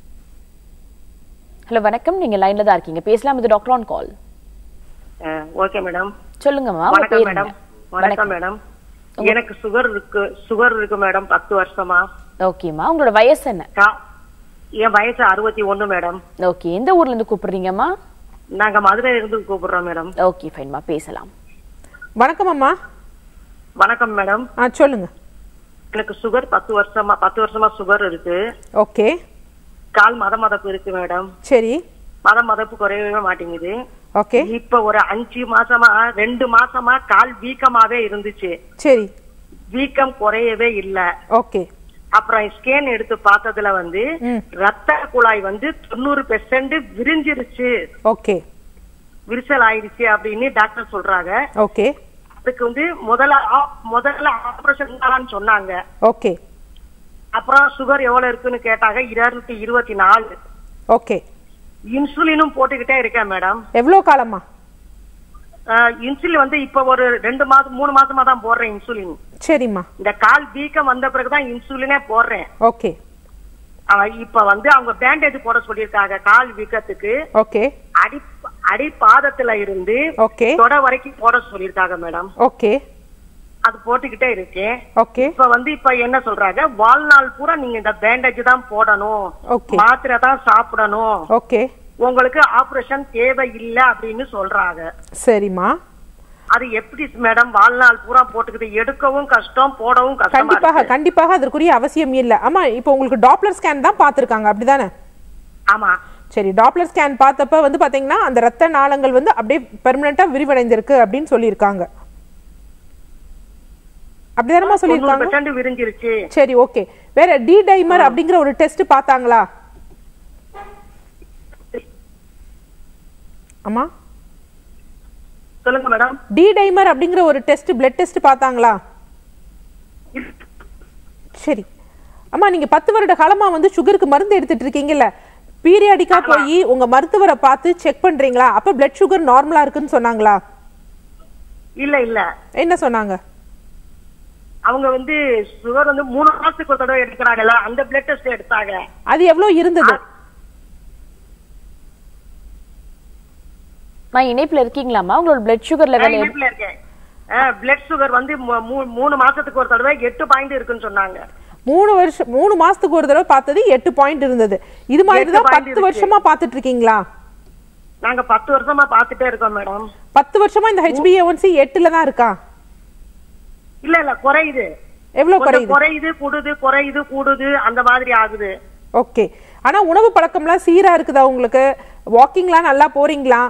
[SPEAKER 1] ஹலோ வணக்கம் நீங்க லைன்ல தான் இருக்கீங்க பேசலாம் இது doctor on call
[SPEAKER 5] okay madam
[SPEAKER 1] சொல்லுங்கம்மா உங்க
[SPEAKER 5] வணக்கம்
[SPEAKER 1] பேர்
[SPEAKER 5] மேடம்
[SPEAKER 1] என்ன?
[SPEAKER 5] வணக்கம் மேடம் எனக்கு சுகர் இருக்கு சுகர் இருக்கு மேடம் பத்து வருஷமா
[SPEAKER 1] ஓகேம்மா உங்களோட வயசு என்ன
[SPEAKER 5] கா- என் வயசு அறுபத்தி ஒண்ணு மேடம்
[SPEAKER 1] ஓகே எந்த ஊர்ல இருந்து கூப்பிடுறீங்கம்மா
[SPEAKER 5] நாங்க மதுரையில இருந்து கூப்பிடுறோம் மேடம்
[SPEAKER 1] ஓகே ஃபைன்மா பேசலாம்
[SPEAKER 2] வணக்கம் அம்மா
[SPEAKER 5] வணக்கம் மேடம்
[SPEAKER 2] ஆ சொல்லுங்க
[SPEAKER 5] எனக்கு சுகர் பத்து வருஷமா பத்து வருஷமா சுகர் இருக்கு
[SPEAKER 2] ஓகே
[SPEAKER 5] கால் மத மதப்பு இருக்கு மேடம்
[SPEAKER 2] சரி
[SPEAKER 5] மத மதப்பு குறையவே மாட்டேங்குது
[SPEAKER 2] ஓகே
[SPEAKER 5] இப்ப ஒரு அஞ்சு மாசமா ரெண்டு மாசமா கால் வீக்கமாவே இருந்துச்சு
[SPEAKER 2] சரி
[SPEAKER 5] வீக்கம் குறையவே இல்ல
[SPEAKER 2] ஓகே
[SPEAKER 5] அப்புறம் ஸ்கேன் எடுத்து பார்த்ததுல வந்து
[SPEAKER 2] ம்.
[SPEAKER 5] ரத்த குழாய் வந்து தொண்ணூறு பெர்சென்ட் விரிஞ்சிருச்சு
[SPEAKER 2] ஓகே
[SPEAKER 5] விரிசல் ஆயிடுச்சு அப்படின்னு டாக்டர் சொல்றாங்க
[SPEAKER 2] ஓகே
[SPEAKER 5] அதுக்கு வந்து முதல்ல ஆப்- முதல்ல ஆபரேஷன் தான் சொன்னாங்க
[SPEAKER 2] ஓகே
[SPEAKER 5] அப்புறம் சுகர் எவ்வளவு இருக்குன்னு கேட்டாங்க இருநூத்தி இருபத்தி நாலு
[SPEAKER 2] ஓகே
[SPEAKER 5] இன்சுலினும் போட்டுக்கிட்டே இருக்கேன் மேடம்
[SPEAKER 2] எவ்வளோ காலமா
[SPEAKER 5] இன்சுலின் வந்து இப்ப ஒரு ரெண்டு மாசம் மூணு மாசமா தான் போடுறேன் இன்சுலின்
[SPEAKER 2] சரிம்மா
[SPEAKER 5] இந்த கால் வீக்கம் வந்த பிறகுதான் இன்சுலினே போடுறேன்
[SPEAKER 2] ஓகே
[SPEAKER 5] அஹ் இப்ப வந்து அவங்க பேண்டேஜ் போட சொல்லியிருக்காங்க கால் வீக்கத்துக்கு
[SPEAKER 2] ஓகே
[SPEAKER 5] அடி அடி பாதத்துல இருந்து
[SPEAKER 2] ஓகே
[SPEAKER 5] தொட வரைக்கும் போட சொல்லியிருக்காங்க மேடம்
[SPEAKER 2] ஓகே
[SPEAKER 5] அது போட்டுக்கிட்டே இருக்கேன்
[SPEAKER 2] ஓகே
[SPEAKER 5] இப்ப வந்து இப்ப என்ன சொல்றாங்க வாழ்நாள் பூரா நீங்க இந்த பேண்டேஜ் தான் போடணும்
[SPEAKER 2] Okay.
[SPEAKER 5] மாத்திரை தான் சாப்பிடணும்
[SPEAKER 2] ஓகே
[SPEAKER 5] உங்களுக்கு ஆபரேஷன் தேவை இல்ல அப்படின்னு சொல்றாங்க
[SPEAKER 2] சரிம்மா
[SPEAKER 5] அது எப்படி மேடம் வாழ்நாள் பூரா போட்டுக்கிட்டு எடுக்கவும் கஷ்டம் போடவும் கஷ்டமா
[SPEAKER 2] கண்டிப்பாக
[SPEAKER 5] இருக்கு
[SPEAKER 2] கண்டிப்பாக அதற்குரிய அவசியம் இல்லை ஆமா இப்போ உங்களுக்கு டாப்லர் ஸ்கேன் தான் பார்த்துருக்காங்க அப்படிதானே
[SPEAKER 5] ஆமா
[SPEAKER 2] சரி டாப்லர் ஸ்கேன் பார்த்தப்ப வந்து பாத்தீங்கன்னா அந்த ரத்த நாளங்கள் வந்து அப்படியே பெர்மனண்டா விரிவடைந்திருக்கு அப்படின்னு சொல்லியிருக்காங்க அப்படிதானமா
[SPEAKER 5] தொண்ணூறு
[SPEAKER 2] சொல்லியிருக்காங்க
[SPEAKER 5] பெர்சென்ட் விரிஞ்சிருச்சு
[SPEAKER 2] சரி ஓகே வேற டி டைமர் அப்படிங்கிற ஒரு டெஸ்ட் பார்த்தாங்களா அம்மா
[SPEAKER 5] சொல்லுங்க மேடம்
[SPEAKER 2] டி டைமர் அப்படிங்கிற ஒரு டெஸ்ட் பிளட் டெஸ்ட் பார்த்தாங்களா சரி அம்மா நீங்க பத்து வருட காலமா வந்து சுகருக்கு மருந்து எடுத்துட்டு இருக்கீங்கல்ல பீரியாடிக்கா போய் உங்க மருத்துவரை பார்த்து செக் பண்றீங்களா அப்ப பிளட் சுகர் நார்மலா இருக்குன்னு சொன்னாங்களா
[SPEAKER 5] இல்ல இல்ல
[SPEAKER 2] என்ன சொன்னாங்க
[SPEAKER 5] அவங்க வந்து சுகர் வந்து மூணு மாசத்துக்கு ஒரு தடவை எடுக்கிறாங்கல்ல அந்த பிளட் டெஸ்ட் எடுத்தாங்க
[SPEAKER 2] அது எவ்வளவு இருந்தது
[SPEAKER 1] மா இணைப்புல இருக்கீங்களாம்மா உங்களோட பிளட் சுகர் லெவல்
[SPEAKER 5] இணைப்புல இருக்கேன் பிளட் சுகர் வந்து மூ- மூ- மூணு மாசத்துக்கு ஒரு தடவை எட்டு பாயிண்ட் இருக்குன்னு சொன்னாங்க
[SPEAKER 2] மூணு வருஷம் மூணு மாசத்துக்கு ஒரு தடவை பார்த்தது எட்டு பாயிண்ட் இருந்தது இது மாதிரி
[SPEAKER 5] எட்டு
[SPEAKER 2] தான்
[SPEAKER 5] point
[SPEAKER 2] பத்து
[SPEAKER 5] இருக்கு.
[SPEAKER 2] வருஷமா பார்த்துட்டு இருக்கீங்களா
[SPEAKER 5] நாங்க பத்து வருஷமா பாத்துட்டே இருக்கோம் மேடம்
[SPEAKER 2] பத்து வருஷமா இந்த ஹெச்பிஏஒன்சி எட்டுல தான் இருக்கா
[SPEAKER 5] இல்ல இல்ல குறையுது
[SPEAKER 2] எவ்வளவு
[SPEAKER 5] கொஞ்சம்
[SPEAKER 2] குறையுது
[SPEAKER 5] குறையுது கூடுது குறையுது கூடுது அந்த மாதிரி ஆகுது
[SPEAKER 2] ஓகே ஆனா உணவு பழக்கம்லாம் சீரா இருக்குதா உங்களுக்கு வாக்கிங்லாம் நல்லா போறீங்களா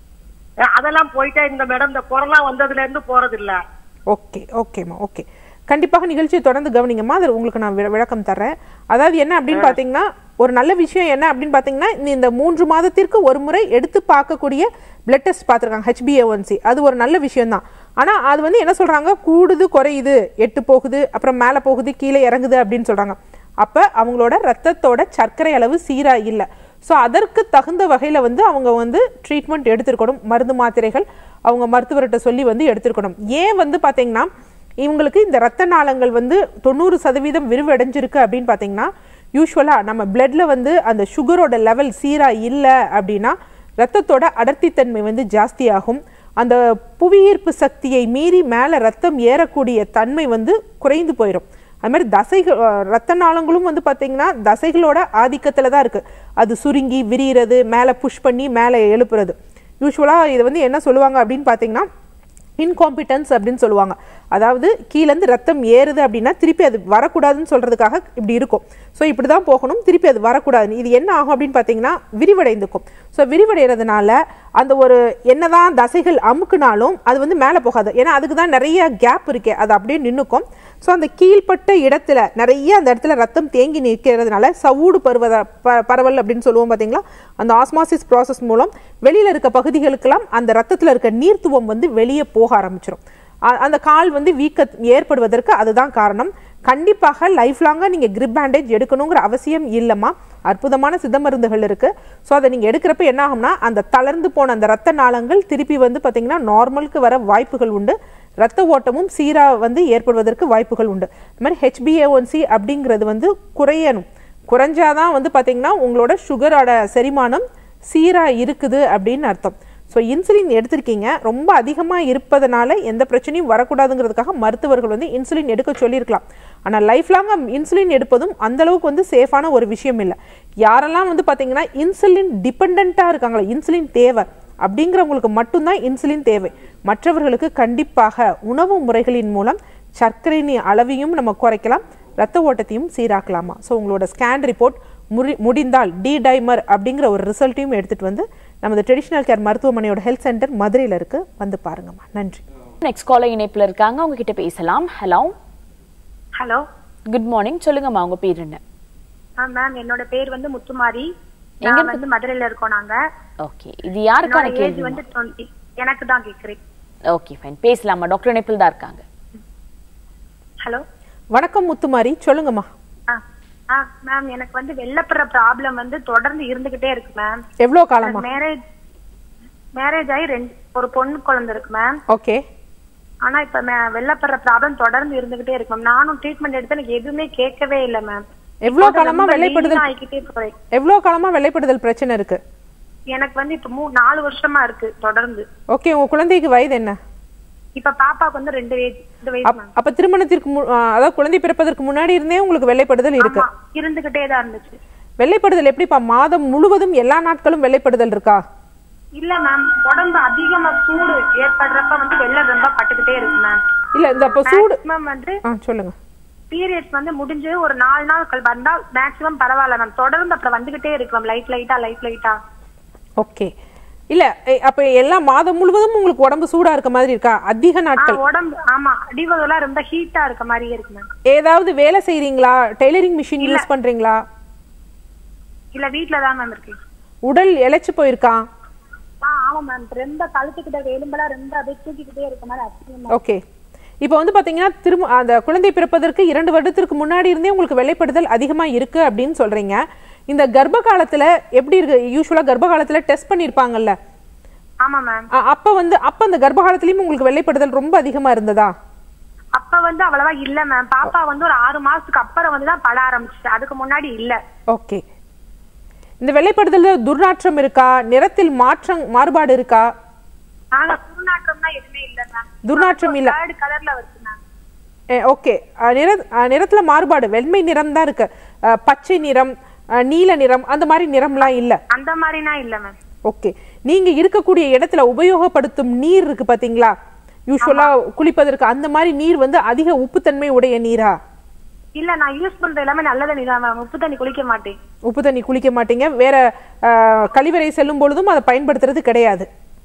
[SPEAKER 5] அஹ் அதெல்லாம் போயிட்டே இந்த மேடம் இந்த கொரோனா வந்ததுல இருந்து போறது இல்ல
[SPEAKER 2] ஓகே ஓகேம்மா ஓகே கண்டிப்பாக நிகழ்ச்சியை தொடர்ந்து கவனிங்கம்மா அது உங்களுக்கு நான் வி- விளக்கம் தர்றேன் அதாவது என்ன அப்படின்னு பார்த்தீங்கன்னா ஒரு நல்ல விஷயம் என்ன அப்படின்னு பார்த்தீங்கன்னா இந்த- இந்த மூன்று மாதத்திற்கு ஒரு முறை எடுத்து பார்க்கக்கூடிய பிளட் டெஸ்ட் பார்த்துருக்காங்க ஹெச்பிஏஒன்சி அது ஒரு நல்ல விஷயம் தான் ஆனால் அது வந்து என்ன சொல்கிறாங்க கூடுது குறையுது எட்டு போகுது அப்புறம் மேலே போகுது கீழே இறங்குது அப்படின்னு சொல்கிறாங்க அப்போ அவங்களோட ரத்தத்தோட சர்க்கரை அளவு சீராக இல்லை ஸோ அதற்கு தகுந்த வகையில் வந்து அவங்க வந்து ட்ரீட்மெண்ட் எடுத்திருக்கணும் மருந்து மாத்திரைகள் அவங்க மருத்துவர்கிட்ட சொல்லி வந்து எடுத்திருக்கணும் ஏன் வந்து பார்த்தீங்கன்னா இவங்களுக்கு இந்த ரத்த நாளங்கள் வந்து தொண்ணூறு சதவீதம் விரிவடைஞ்சிருக்கு அப்படின்னு பார்த்தீங்கன்னா யூஸ்வலாக நம்ம பிளட்ல வந்து அந்த சுகரோட லெவல் சீராக இல்லை அப்படின்னா ரத்தத்தோட அடர்த்தித்தன்மை வந்து ஜாஸ்தியாகும் அந்த புவியீர்ப்பு சக்தியை மீறி மேலே ரத்தம் ஏறக்கூடிய தன்மை வந்து குறைந்து போயிடும் அது மாதிரி தசைகள் அஹ், ரத்த நாளங்களும் வந்து பார்த்தீங்கன்னா தசைகளோட ஆதிக்கத்தில் தான் இருக்குது அது சுருங்கி விரிகிறது மேலே புஷ் பண்ணி மேலே எழுப்புறது யூஸ்வலாக இது வந்து என்ன சொல்லுவாங்க அப்படின்னு பார்த்தீங்கன்னா இன்காம்பிட்டன்ஸ் அப்படின்னு சொல்லுவாங்க அதாவது கீழேருந்து ரத்தம் ஏறுது அப்படின்னா திருப்பி அது வரக்கூடாதுன்னு சொல்றதுக்காக இப்படி இருக்கும் ஸோ இப்படி தான் போகணும் திருப்பி அது வரக்கூடாது இது என்ன ஆகும் அப்படின்னு பார்த்தீங்கன்னா விரிவடைந்துக்கும் ஸோ விரிவடைகிறதுனால அந்த ஒரு என்னதான் தசைகள் அமுக்குனாலும் அது வந்து மேலே போகாது ஏன்னா அதுக்கு தான் நிறைய கேப் இருக்கே அது அப்படியே நின்றுக்கும் ஸோ அந்த கீழ்ப்பட்ட இடத்துல நிறைய அந்த இடத்துல ரத்தம் தேங்கி நிற்கிறதுனால சவுடு பருவத ப- பரவல் அப்படின்னு சொல்லுவோம் பார்த்தீங்களா அந்த ஆஸ்மாசிஸ் ப்ராசஸ் மூலம் வெளியில் இருக்க பகுதிகளுக்கெல்லாம் அந்த ரத்தத்தில் இருக்க நீர்த்துவம் வந்து வெளியே போக ஆரம்பிச்சிடும் அ- அந்த கால் வந்து வீக்க ஏற்படுவதற்கு அதுதான் காரணம் கண்டிப்பாக லைஃப் லாங்காக நீங்கள் கிரிப் பேண்டேஜ் எடுக்கணுங்கிற அவசியம் இல்லைம்மா அற்புதமான சித்த மருந்துகள் இருக்குது ஸோ அதை நீங்கள் எடுக்கிறப்ப என்ன ஆகும்னா அந்த தளர்ந்து போன அந்த ரத்த நாளங்கள் திருப்பி வந்து பார்த்தீங்கன்னா நார்மலுக்கு வர வாய்ப்புகள் உண்டு ரத்த ஓட்டமும் சீராக வந்து ஏற்படுவதற்கு வாய்ப்புகள் உண்டு இந்த மாதிரி ஹெச்பிஏஒன்சி அப்படிங்கிறது வந்து குறையணும் குறைஞ்சாதான் வந்து பார்த்தீங்கன்னா உங்களோட சுகரோட செரிமானம் சீராக இருக்குது அப்படின்னு அர்த்தம் ஸோ இன்சுலின் எடுத்திருக்கீங்க ரொம்ப அதிகமாக இருப்பதனால எந்த பிரச்சனையும் வரக்கூடாதுங்கிறதுக்காக மருத்துவர்கள் வந்து இன்சுலின் எடுக்க சொல்லியிருக்கலாம் ஆனால் லைஃப் லாங்காக இன்சுலின் எடுப்பதும் அந்த அளவுக்கு வந்து சேஃபான ஒரு விஷயம் இல்லை யாரெல்லாம் வந்து பார்த்தீங்கன்னா இன்சுலின் டிபெண்ட்டாக இருக்காங்களோ இன்சுலின் தேவை அப்படிங்கிறவங்களுக்கு மட்டும்தான் இன்சுலின் தேவை மற்றவர்களுக்கு கண்டிப்பாக உணவு முறைகளின் மூலம் சர்க்கரையின் அளவையும் நம்ம குறைக்கலாம் ரத்த ஓட்டத்தையும் சீராக்கலாமா ஸோ உங்களோட ஸ்கேன் ரிப்போர்ட் முடி முடிந்தால் டி டைமர் அப்படிங்கிற ஒரு ரிசல்ட்டையும் எடுத்துகிட்டு வந்து நமது ட்ரெடிஷ்னல் கேர் மருத்துவமனையோட ஹெல்த் சென்டர் மதுரையில் இருக்கு வந்து பாருங்கம்மா நன்றி
[SPEAKER 1] நெக்ஸ்ட் காலர் இணைப்புல இருக்காங்க அவங்க கிட்ட பேசலாம் ஹலோ
[SPEAKER 3] ஹலோ
[SPEAKER 1] குட் மார்னிங் சொல்லுங்கம்மா உங்க பேர் என்ன
[SPEAKER 3] மேம் என்னோட பேர் வந்து முத்துமாரி
[SPEAKER 1] எங்க
[SPEAKER 3] நான் வந்து மதுரையில இருக்கோம் நாங்க
[SPEAKER 1] ஓகே இது யாருக்கான
[SPEAKER 3] என்னோட ஏஜ்
[SPEAKER 1] கேள்வி
[SPEAKER 3] வந்து டுவெண்ட்டி எனக்கு தான் கேக்குறேன்
[SPEAKER 1] ஓகே ஃபைன் பேசலாமா டாக்டர் இணைப்பில் தான் இருக்காங்க
[SPEAKER 3] ஹலோ
[SPEAKER 2] வணக்கம் முத்துமாரி சொல்லுங்கம்மா
[SPEAKER 3] ஆ மேம் எனக்கு வந்து வெள்ளப்படுற ப்ராப்ளம் வந்து தொடர்ந்து இருந்துகிட்டே இருக்கு மேம்
[SPEAKER 2] எவ்வளோ காலமா
[SPEAKER 3] மேரேஜ் மேரேஜ் ஆகி ரெண்டு ஒரு பொண்ணு குழந்தை இருக்கு மேம்
[SPEAKER 2] ஓகே
[SPEAKER 3] ஆனா இப்ப மே- வெள்ளப்படுற ப்ராப்ளம் தொடர்ந்து இருந்துகிட்டே இருக்கு மேம் நானும் ட்ரீட்மெண்ட் எடுத்து எனக்கு எதுவுமே கேட்கவே இல்லை மேம்
[SPEAKER 2] எவ்வளோ காலமா வெள்ளைப்படுதல்
[SPEAKER 3] ஆகிக்கிட்டே போறேன்
[SPEAKER 2] எவ்வளோ காலமா வெள்ளைப்படுதல் பிரச்சனை இருக்கு
[SPEAKER 3] எனக்கு வந்து இப்ப மூ நாலு வருஷமா இருக்கு தொடர்ந்து
[SPEAKER 2] ஓகே உங்க குழந்தைக்கு வயது என்ன
[SPEAKER 3] இப்ப பாப்பாக்கு வந்து ரெண்டு வயசு ரெண்டு வயசு
[SPEAKER 2] அப்-
[SPEAKER 3] மேம்
[SPEAKER 2] அப்ப திருமணத்திற்கு மு- ஆ, அதாவது குழந்தை பிறப்பதற்கு முன்னாடி இருந்தே உங்களுக்கு வெள்ளைப்படுதல் இருக்கு
[SPEAKER 3] ஆமா இருந்துகிட்டே தான் இருந்துச்சு
[SPEAKER 2] வெள்ளைப்படுதல் எப்படிப்பா மாதம் முழுவதும் எல்லா நாட்களும் வெள்ளைப்படுதல் இருக்கா
[SPEAKER 3] இல்ல மேம் உடம்பு அதிகமா சூடு ஏற்படுறப்ப வந்து வெள்ளம் ரொம்ப பட்டுக்கிட்டே இருக்கு மேம்
[SPEAKER 2] இல்ல இந்த அப்ப சூடு
[SPEAKER 3] மேம் வந்து
[SPEAKER 2] ஆ சொல்லுங்க
[SPEAKER 3] பீரியட்ஸ் வந்து முடிஞ்சு ஒரு நாலு நாள் கல் வந்தா மேக்ஸிமம் பரவாயில்ல மேம் தொடர்ந்து அப்புறம் வந்துகிட்டே இருக்கு மேம் லைட் லைட்டா லைட் லைட்டா
[SPEAKER 2] ஓகே இல்ல எ- அப்ப எல்லா மாதம் முழுவதும் உங்களுக்கு உடம்பு சூடா இருக்க மாதிரி இருக்கா அதிக நாட்கள்
[SPEAKER 3] உடம்பு ஆமா அடிவதெல்லாம் ரொம்ப ஹீட்டா இருக்க மாதிரியே இருக்கு மேம்
[SPEAKER 2] ஏதாவது வேலை செய்றீங்களா டெய்லரிங் மிஷின் யூஸ் பண்றீங்களா
[SPEAKER 3] இல்ல வீட்ல தான் மேம் இருக்கு
[SPEAKER 2] உடல் இழைச்சு போயிருக்கா
[SPEAKER 3] ஆ ஆமா மேம் ரொம்ப கழுத்துக்கிட்ட எலும்பெல்லாம் ரொம்ப அப்படியே தூக்கிக்கிட்டே இருக்க மாதிரி அசிங்கமா
[SPEAKER 2] ஓகே இப்போ வந்து பாத்தீங்கன்னா திரும்ப அந்த குழந்தை பிறப்பதற்கு இரண்டு வருடத்திற்கு முன்னாடி இருந்தே உங்களுக்கு வெள்ளைப்படுதல் அதிகமா இருக்கு அப்படின்னு சொல்றீங்க இந்த கர்ப்ப காலத்துல எப்படி இருக்கு யூஸ்வலா கர்ப்ப காலத்துல டெஸ்ட் பண்ணிருப்பாங்கல்ல
[SPEAKER 3] ஆமா மேம்
[SPEAKER 2] அப்ப வந்து அப்ப அந்த கர்ப்ப காலத்துலயும் உங்களுக்கு வெள்ளைப்படுதல் ரொம்ப அதிகமா இருந்ததா
[SPEAKER 3] அப்ப வந்து அவ்வளவா இல்ல மேம் பாப்பா வந்து ஒரு ஆறு மாசத்துக்கு அப்புறம் வந்து தான் பட ஆரம்பிச்சு அதுக்கு முன்னாடி இல்ல
[SPEAKER 2] ஓகே இந்த வெள்ளைப்படுதல்ல துர்நாற்றம் இருக்கா நிறத்தில் மாற்றம் மாறுபாடு இருக்கா
[SPEAKER 3] நாங்க துர்நாற்றம்னா எதுவுமே இல்ல மேம்
[SPEAKER 2] துர்நாற்றம் இல்ல
[SPEAKER 3] தேர்ட் கலர்ல வச்சு மேம்
[SPEAKER 2] ஓகே நிற அஹ், நிறத்துல மாறுபாடு வெண்மை நிறம் தான் இருக்கு அஹ், பச்சை நிறம் அஹ், நீல நிறம் அந்த மாதிரி நிறம்லாம் இல்ல
[SPEAKER 3] அந்த மாதிரினா இல்ல மேம்
[SPEAKER 2] ஓகே நீங்க இருக்கக்கூடிய இடத்துல உபயோகப்படுத்தும் நீர் இருக்கு பாத்தீங்களா யூஸ்வலா குளிப்பதற்கு அந்த மாதிரி நீர் வந்து அதிக உப்புத்தன்மை உடைய நீரா
[SPEAKER 3] இல்ல நான் யூஸ் பண்ற எல்லாமே நல்ல தண்ணி தான் மேம் உப்பு தண்ணி குளிக்க மாட்டேன்
[SPEAKER 2] உப்பு தண்ணி குளிக்க மாட்டீங்க வேற அஹ், கழிவறை செல்லும் பொழுதும் அதை பயன்படுத்துறது கிடையாது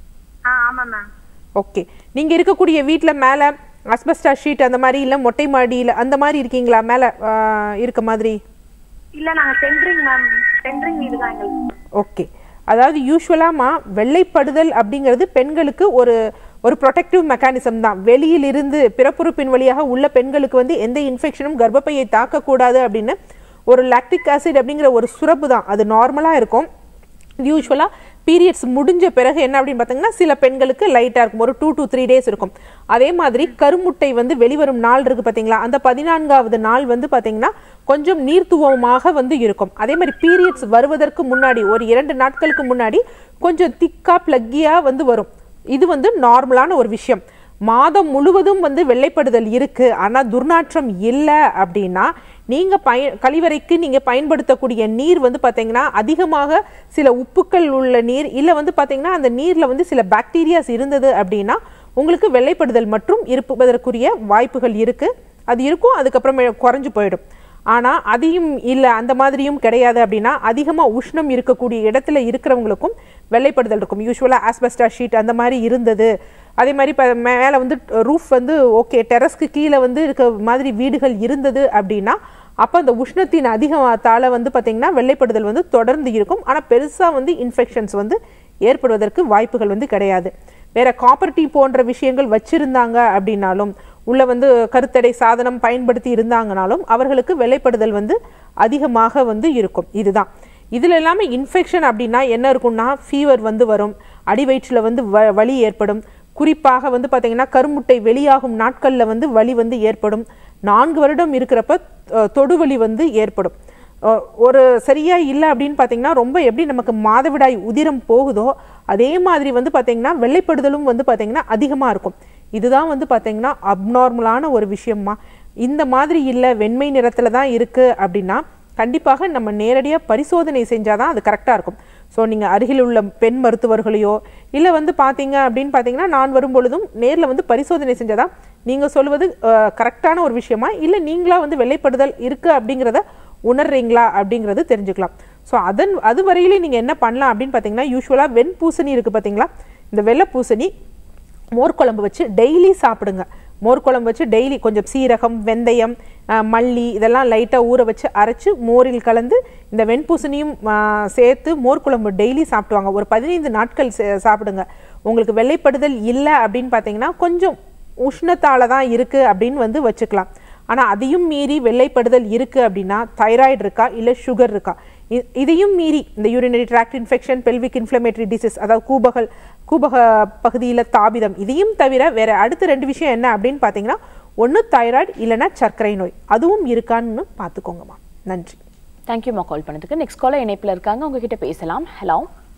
[SPEAKER 3] ஆ ஆமா மேம்
[SPEAKER 2] ஓகே நீங்க இருக்கக்கூடிய வீட்ல மேல அஸ்பெஸ்டா ஷீட் அந்த மாதிரி இல்ல மொட்டை மாடியில அந்த மாதிரி இருக்கீங்களா மேல அஹ், இருக்க மாதிரி
[SPEAKER 3] இல்ல நாங்க சென்ட்ரிங் மேம் சென்ட்ரிங் வீடு தான் எங்களுக்கு
[SPEAKER 2] ஓகே அதாவது யூஸ்வலாமா வெள்ளைப்படுதல் அப்படிங்கிறது பெண்களுக்கு ஒரு ஒரு ப்ரொடெக்டிவ் மெக்கானிசம் தான் வெளியிலிருந்து பிறப்புறுப்பின் வழியாக உள்ள பெண்களுக்கு வந்து எந்த இன்ஃபெக்ஷனும் கர்ப்பப்பையை தாக்கக்கூடாது அப்படின்னு ஒரு லாக்டிக் ஆசிட் அப்படிங்கிற ஒரு சுரப்பு தான் அது நார்மலாக இருக்கும் யூஸ்வலாக பீரியட்ஸ் முடிஞ்ச பிறகு என்ன அப்படின்னு பார்த்தீங்கன்னா சில பெண்களுக்கு லைட்டாக இருக்கும் ஒரு டூ to த்ரீ டேஸ் இருக்கும் அதே மாதிரி கருமுட்டை வந்து வெளிவரும் நாள் இருக்கு பார்த்தீங்களா அந்த பதினான்காவது நாள் வந்து பார்த்தீங்கன்னா கொஞ்சம் நீர்த்துவமாக வந்து இருக்கும் அதே மாதிரி பீரியட்ஸ் வருவதற்கு முன்னாடி ஒரு இரண்டு நாட்களுக்கு முன்னாடி கொஞ்சம் திக்கா பிளக்கியா வந்து வரும் இது வந்து நார்மலான ஒரு விஷயம் மாதம் முழுவதும் வந்து வெள்ளைப்படுதல் இருக்கு ஆனா துர்நாற்றம் இல்லை அப்படின்னா நீங்க பய கழிவறைக்கு நீங்க பயன்படுத்தக்கூடிய நீர் வந்து பாத்தீங்கன்னா அதிகமாக சில உப்புக்கள் உள்ள நீர் இல்ல வந்து பாத்தீங்கன்னா அந்த நீர்ல வந்து சில பாக்டீரியாஸ் இருந்தது அப்படின்னா உங்களுக்கு வெள்ளைப்படுதல் மற்றும் இருப்பதற்குரிய வாய்ப்புகள் இருக்கு அது இருக்கும் அதுக்கப்புறம் குறைஞ்சு போயிடும் ஆனா அதையும் இல்ல அந்த மாதிரியும் கிடையாது அப்படின்னா அதிகமா உஷ்ணம் இருக்கக்கூடிய இடத்துல இருக்கிறவங்களுக்கும் வெள்ளைப்படுதல் இருக்கும் யூஸ்வலா ஆஸ்பெஸ்டா ஷீட் அந்த மாதிரி இருந்தது அதே மாதிரி இப்போ மேலே வந்து ரூஃப் வந்து ஓகே டெரஸ்க்கு கீழே வந்து இருக்க மாதிரி வீடுகள் இருந்தது அப்படின்னா அப்போ அந்த உஷ்ணத்தின் அதிகத்தால வந்து பார்த்தீங்கன்னா வெள்ளைப்படுதல் வந்து தொடர்ந்து இருக்கும் ஆனால் பெருசாக வந்து இன்ஃபெக்ஷன்ஸ் வந்து ஏற்படுவதற்கு வாய்ப்புகள் வந்து கிடையாது வேற காப்பர் டீ போன்ற விஷயங்கள் வச்சிருந்தாங்க அப்படின்னாலும் உள்ள வந்து கருத்தடை சாதனம் பயன்படுத்தி இருந்தாங்கனாலும் அவர்களுக்கு வெள்ளைப்படுதல் வந்து அதிகமாக வந்து இருக்கும் இதுதான் இதுல எல்லாமே இன்ஃபெக்ஷன் அப்படின்னா என்ன இருக்கும்னா ஃபீவர் வந்து வரும் அடிவயிற்றில் வந்து வ வலி ஏற்படும் குறிப்பாக வந்து பார்த்தீங்கன்னா கருமுட்டை வெளியாகும் நாட்களில் வந்து வலி வந்து ஏற்படும் நான்கு வருடம் இருக்கிறப்ப அஹ், தொடுவலி வந்து ஏற்படும் அஹ், ஒரு சரியா இல்லை அப்படின்னு பார்த்தீங்கன்னா ரொம்ப எப்படி நமக்கு மாதவிடாய் உதிரம் போகுதோ அதே மாதிரி வந்து பார்த்தீங்கன்னா வெள்ளைப்படுதலும் வந்து பார்த்தீங்கன்னா அதிகமாக இருக்கும் இதுதான் வந்து பார்த்தீங்கன்னா அப்நார்மலான ஒரு விஷயமா இந்த மாதிரி இல்லை வெண்மை நிறத்தில் தான் இருக்குது அப்படின்னா கண்டிப்பாக நம்ம நேரடியாக பரிசோதனை செஞ்சால் தான் அது கரெக்டாக இருக்கும் ஸோ நீங்கள் அருகில் உள்ள பெண் மருத்துவர்களையோ இல்லை வந்து பார்த்தீங்க அப்படின்னு பார்த்தீங்கன்னா நான் வரும் பொழுதும் நேரில் வந்து பரிசோதனை செஞ்சாதான் நீங்கள் சொல்வது கரெக்டான ஒரு விஷயமா இல்லை நீங்களா வந்து வெள்ளைப்படுதல் இருக்குது அப்படிங்கிறத உணர்றீங்களா அப்படிங்கிறது தெரிஞ்சுக்கலாம் ஸோ அதன் அது வரையிலே நீங்கள் என்ன பண்ணலாம் அப்படின்னு பார்த்தீங்கன்னா யூஸ்வலாக வெண் பூசணி இருக்குது பார்த்தீங்களா இந்த வெள்ளை பூசணி மோர் குழம்பு வச்சு டெய்லி சாப்பிடுங்க மோர் குழம்பு வச்சு டெய்லி கொஞ்சம் சீரகம் வெந்தயம் அஹ், மல்லி இதெல்லாம் லைட்டாக ஊற வச்சு அரைச்சு மோரில் கலந்து இந்த வெண்பூசணியும் அஹ், சேர்த்து மோர் குழம்பு டெய்லி சாப்பிடுவாங்க ஒரு பதினைந்து நாட்கள் சே- சாப்பிடுங்க உங்களுக்கு வெள்ளைப்படுதல் இல்லை அப்படின்னு பார்த்தீங்கன்னா கொஞ்சம் உஷ்ணத்தால தான் இருக்கு அப்படின்னு வந்து வச்சுக்கலாம் ஆனால் அதையும் மீறி வெள்ளைப்படுதல் இருக்கு அப்படின்னா தைராய்டு இருக்கா இல்லை சுகர் இருக்கா இ- இதையும் மீறி இந்த urinary tract infection pelvic inflammatory disease அதாவது கூபகல் கூபக பகுதியில் தாபிதம் இதையும் தவிர வேற அடுத்த ரெண்டு விஷயம் என்ன அப்படின்னு பார்த்தீங்கன்னா ஒன்று தைராய்டு இல்லைன்னா சர்க்கரை நோய் அதுவும் இருக்கான்னு பார்த்துக்கோங்கம்மா நன்றி
[SPEAKER 1] தேங்க்யூமா கால் பண்ணதுக்கு நெக்ஸ்ட் காலர் இணைப்பில் இருக்காங்க உங்ககிட்ட பேசலாம் ஹலோ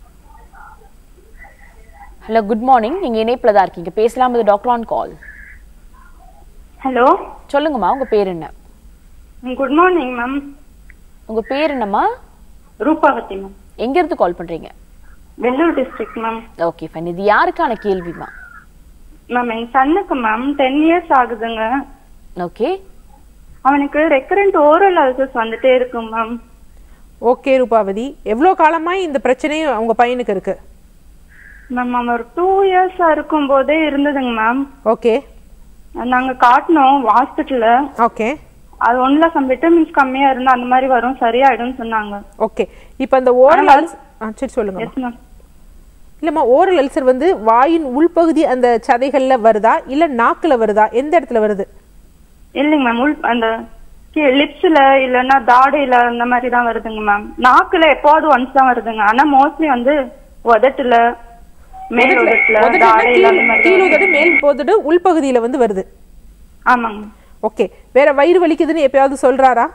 [SPEAKER 1] ஹலோ குட் மார்னிங் நீங்க இணைப்பில் தான் இருக்கீங்க பேசலாம் இது டாக்டர் ஆன் கால்
[SPEAKER 7] ஹலோ
[SPEAKER 1] சொல்லுங்கம்மா உங்க பேர் என்ன
[SPEAKER 7] குட் மார்னிங் மேம்
[SPEAKER 1] உங்க பேர் என்னம்மா
[SPEAKER 7] ரூபாவதி மேம்
[SPEAKER 1] எங்க இருந்து கால் பண்றீங்க
[SPEAKER 7] Vellore district ma'am
[SPEAKER 1] okay fine இது யாருக்கான கேள்விமா
[SPEAKER 7] மேம் என் சன்னுக்கு மேம் டென் இயர்ஸ் ஆகுதுங்க
[SPEAKER 1] ஓகே
[SPEAKER 7] அவனுக்கு ரெக்கரண்ட் ஓரல் அல்சர்ஸ் வந்துட்டே இருக்கு மேம்
[SPEAKER 2] ஓகே ரூபாவதி எவ்வளோ காலமாக இந்த பிரச்சனையும் அவங்க பையனுக்கு இருக்கு
[SPEAKER 7] மேம் அவன் ஒரு டூ இயர்ஸா இருக்கும் போதே இருந்ததுங்க மேம்
[SPEAKER 2] ஓகே
[SPEAKER 7] நாங்க காட்டினோம் ஹாஸ்பிட்டல்ல
[SPEAKER 2] ஓகே
[SPEAKER 7] அது ஒண்ணுல சம் விட்டமின்ஸ் கம்மியா இருந்தா அந்த மாதிரி வரும் சரியாயிடும்னு சொன்னாங்க
[SPEAKER 2] ஓகே இப்போ அந்த ஓரல் அல்ஸ் ஆ சரி சொல்லுங்க
[SPEAKER 7] எஸ் மேம்
[SPEAKER 2] இல்லைம்மா ஓரல் அல்சர் வந்து வாயின் உள்பகுதி அந்த சதைகள்ல வருதா இல்ல நாக்குல வருதா எந்த இடத்துல வருது
[SPEAKER 7] இல்லைங்க மேம் உள் அந்த லிப்ஸ்ல இல்லைன்னா தாடையில அந்த மாதிரி தான் வருதுங்க மேம் நாக்குல எப்போது ஒன்ஸ் தான் வருதுங்க ஆனா மோஸ்ட்லி வந்து உதட்டுல மேல் உதட்டுல
[SPEAKER 2] உதடுனா
[SPEAKER 7] தாடையில அந்த
[SPEAKER 2] கீழ்
[SPEAKER 7] மாதிரி
[SPEAKER 2] கீழ்
[SPEAKER 7] தான்
[SPEAKER 2] உதடு மேல் உதடு உள்பகுதியில வந்து வருது
[SPEAKER 7] ஆமாங்க
[SPEAKER 2] ஓகே வேற வயிறு வலிக்குதுன்னு எப்பயாவது சொல்றாரா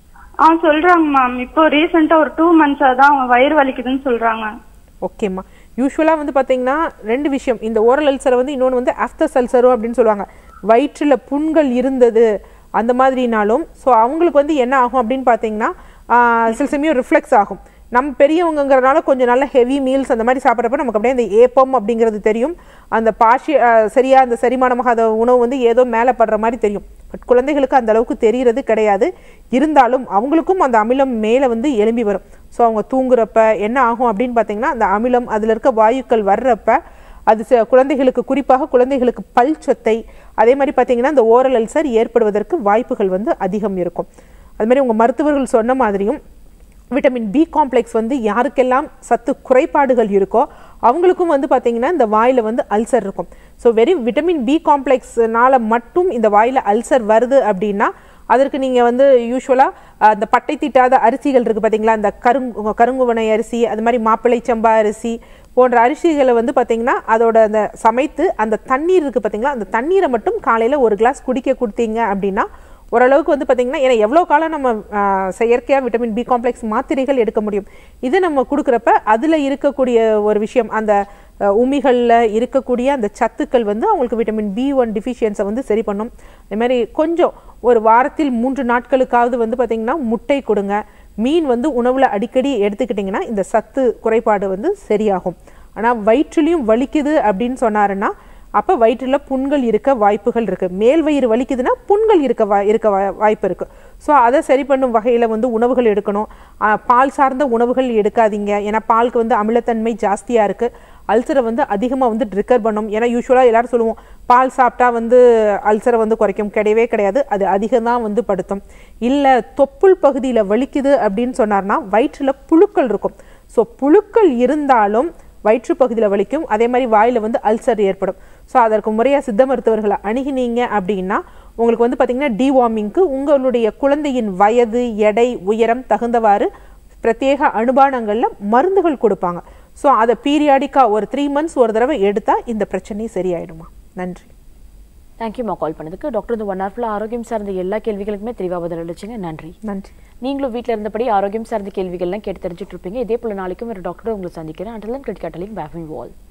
[SPEAKER 7] ஆ சொல்றாங்க மேம் இப்போ ரீசெண்டா ஒரு டூ மந்த்ஸா தான் அவங்க வயிறு வலிக்குதுன்னு சொல்றாங்க
[SPEAKER 2] ஓகேம்மா யூஸ்வலாக வந்து பார்த்தீங்கன்னா ரெண்டு விஷயம் இந்த ஓரல் அல்சரை வந்து இன்னொன்று வந்து ஆஃப்டர் சல்சரும் அப்படின்னு சொல்லுவாங்க வயிற்றில் புண்கள் இருந்தது அந்த மாதிரினாலும் ஸோ அவங்களுக்கு வந்து என்ன ஆகும் அப்படின்னு பார்த்தீங்கன்னா ஆஹ், சில சமயம் ரிஃப்ளெக்ஸ் ஆகும் நம்ம பெரியவங்கங்கிறனால கொஞ்சம் நல்ல ஹெவி மீல்ஸ் அந்த மாதிரி சாப்பிட்றப்ப நமக்கு அப்படியே அந்த ஏப்பம் அப்படிங்கிறது தெரியும் அந்த பாஷி ஆஹ், சரியா அந்த செரிமானமாகாத உணவு வந்து ஏதோ மேலே படுற மாதிரி தெரியும் பட் குழந்தைகளுக்கு அந்த அளவுக்கு தெரியறது கிடையாது இருந்தாலும் அவங்களுக்கும் அந்த அமிலம் மேலே வந்து எழும்பி வரும் ஸோ அவங்க தூங்குறப்ப என்ன ஆகும் அப்படின்னு பார்த்தீங்கன்னா அந்த அமிலம் அதில் இருக்க வாயுக்கள் வர்றப்ப அது ச- குழந்தைகளுக்கு குறிப்பாக குழந்தைகளுக்கு பல் சொத்தை அதே மாதிரி பார்த்தீங்கன்னா இந்த ஓரல் அல்சர் ஏற்படுவதற்கு வாய்ப்புகள் வந்து அதிகம் இருக்கும் அது மாதிரி உங்கள் மருத்துவர்கள் சொன்ன மாதிரியும் விட்டமின் பி காம்ப்ளெக்ஸ் வந்து யாருக்கெல்லாம் சத்து குறைபாடுகள் இருக்கோ அவங்களுக்கும் வந்து பார்த்தீங்கன்னா இந்த வாயில் வந்து அல்சர் இருக்கும் ஸோ வெறும் விட்டமின் பி காம்ப்ளெக்ஸ்னால மட்டும் இந்த வாயில் அல்சர் வருது அப்படின்னா அதற்கு நீங்கள் வந்து யூஸ்வலாக அந்த பட்டை தீட்டாத அரிசிகள் இருக்குது பார்த்தீங்களா அந்த கருங்கு கருங்குவனை அரிசி அது மாதிரி மாப்பிள்ளை சம்பா அரிசி போன்ற அரிசிகளை வந்து பார்த்தீங்கன்னா அதோட அந்த சமைத்து அந்த தண்ணீர் இருக்குது பார்த்தீங்களா அந்த தண்ணீரை மட்டும் காலையில் ஒரு கிளாஸ் குடிக்க கொடுத்தீங்க அப்படின்னா ஓரளவுக்கு வந்து பார்த்தீங்கன்னா ஏன்னா எவ்வளோ காலம் நம்ம செயற்கையாக விட்டமின் பி காம்ப்ளெக்ஸ் மாத்திரைகள் எடுக்க முடியும் இது நம்ம கொடுக்குறப்ப அதில் இருக்கக்கூடிய ஒரு விஷயம் அந்த அஹ், உமிகளில் இருக்கக்கூடிய அந்த சத்துக்கள் வந்து அவங்களுக்கு விட்டமின் பி ஒன் டிஃபிஷியன்ஸை வந்து சரி பண்ணும் அதே மாதிரி கொஞ்சம் ஒரு வாரத்தில் மூன்று நாட்களுக்காவது வந்து பார்த்தீங்கன்னா முட்டை கொடுங்க மீன் வந்து உணவில் அடிக்கடி எடுத்துக்கிட்டிங்கன்னா இந்த சத்து குறைபாடு வந்து சரியாகும் ஆனால் வயிற்றுலையும் வலிக்குது அப்படின்னு சொன்னாருன்னா அப்போ வயிற்றில் புண்கள் இருக்க வாய்ப்புகள் இருக்குது மேல் வயிறு வலிக்குதுன்னா புண்கள் இருக்க வா இருக்க வா- வாய்ப்பு இருக்குது ஸோ அதை சரி பண்ணும் வகையில் வந்து உணவுகள் எடுக்கணும் ஆ, பால் சார்ந்த உணவுகள் எடுக்காதீங்க ஏன்னா பாலுக்கு வந்து அமிலத்தன்மை ஜாஸ்தியாக இருக்குது அல்சரை வந்து அதிகமாக வந்து ட்ரிக்கர் பண்ணும் ஏன்னா யூஸ்வலாக எல்லாரும் சொல்லுவோம் பால் சாப்பிட்டா வந்து அல்சரை வந்து குறைக்கும் கிடையவே கிடையாது அது அதிகம் தான் வந்து படுத்தும் இல்லை தொப்புள் பகுதியில் வலிக்குது அப்படின்னு சொன்னார்னா வயிற்றில் புழுக்கள் இருக்கும் ஸோ புழுக்கள் இருந்தாலும் வயிற்று பகுதியில் வலிக்கும் அதே மாதிரி வாயில் வந்து அல்சர் ஏற்படும் ஸோ அதற்கு முறையாக சித்த மருத்துவர்களை அணுகினீங்க அப்படின்னா உங்களுக்கு வந்து பார்த்தீங்கன்னா டிவார்மிங்க்கு உங்களுடைய குழந்தையின் வயது எடை உயரம் தகுந்தவாறு பிரத்யேக அனுபானங்களில் மருந்துகள் கொடுப்பாங்க ஸோ அதை பீரியாடிக்காக ஒரு த்ரீ மந்த்ஸ் ஒரு தடவை எடுத்தால் இந்த பிரச்சனை சரியாயிடுமா நன்றி
[SPEAKER 1] தேங்க்யூமா கால் பண்ணதுக்கு டாக்டர் இந்த ஒன் ஹவர்ல ஆரோக்கியம் சார்ந்த எல்லா கேள்விகளுக்குமே தெளிவாக பதில் அளிச்சிங்க நன்றி
[SPEAKER 2] நன்றி
[SPEAKER 1] நீங்களும் வீட்டில் இருந்தபடி ஆரோக்கியம் சார்ந்த கேள்விகள்லாம் கேட்டு தெரிஞ்சுட்டு இருப்பீங்க இதே போல நாளைக்கும் ஒரு டாக்டர் உங்களை சந்திக்கிறேன் அண்டலன் கிரிக்கெட்டலிங் பேஃபிங் வால்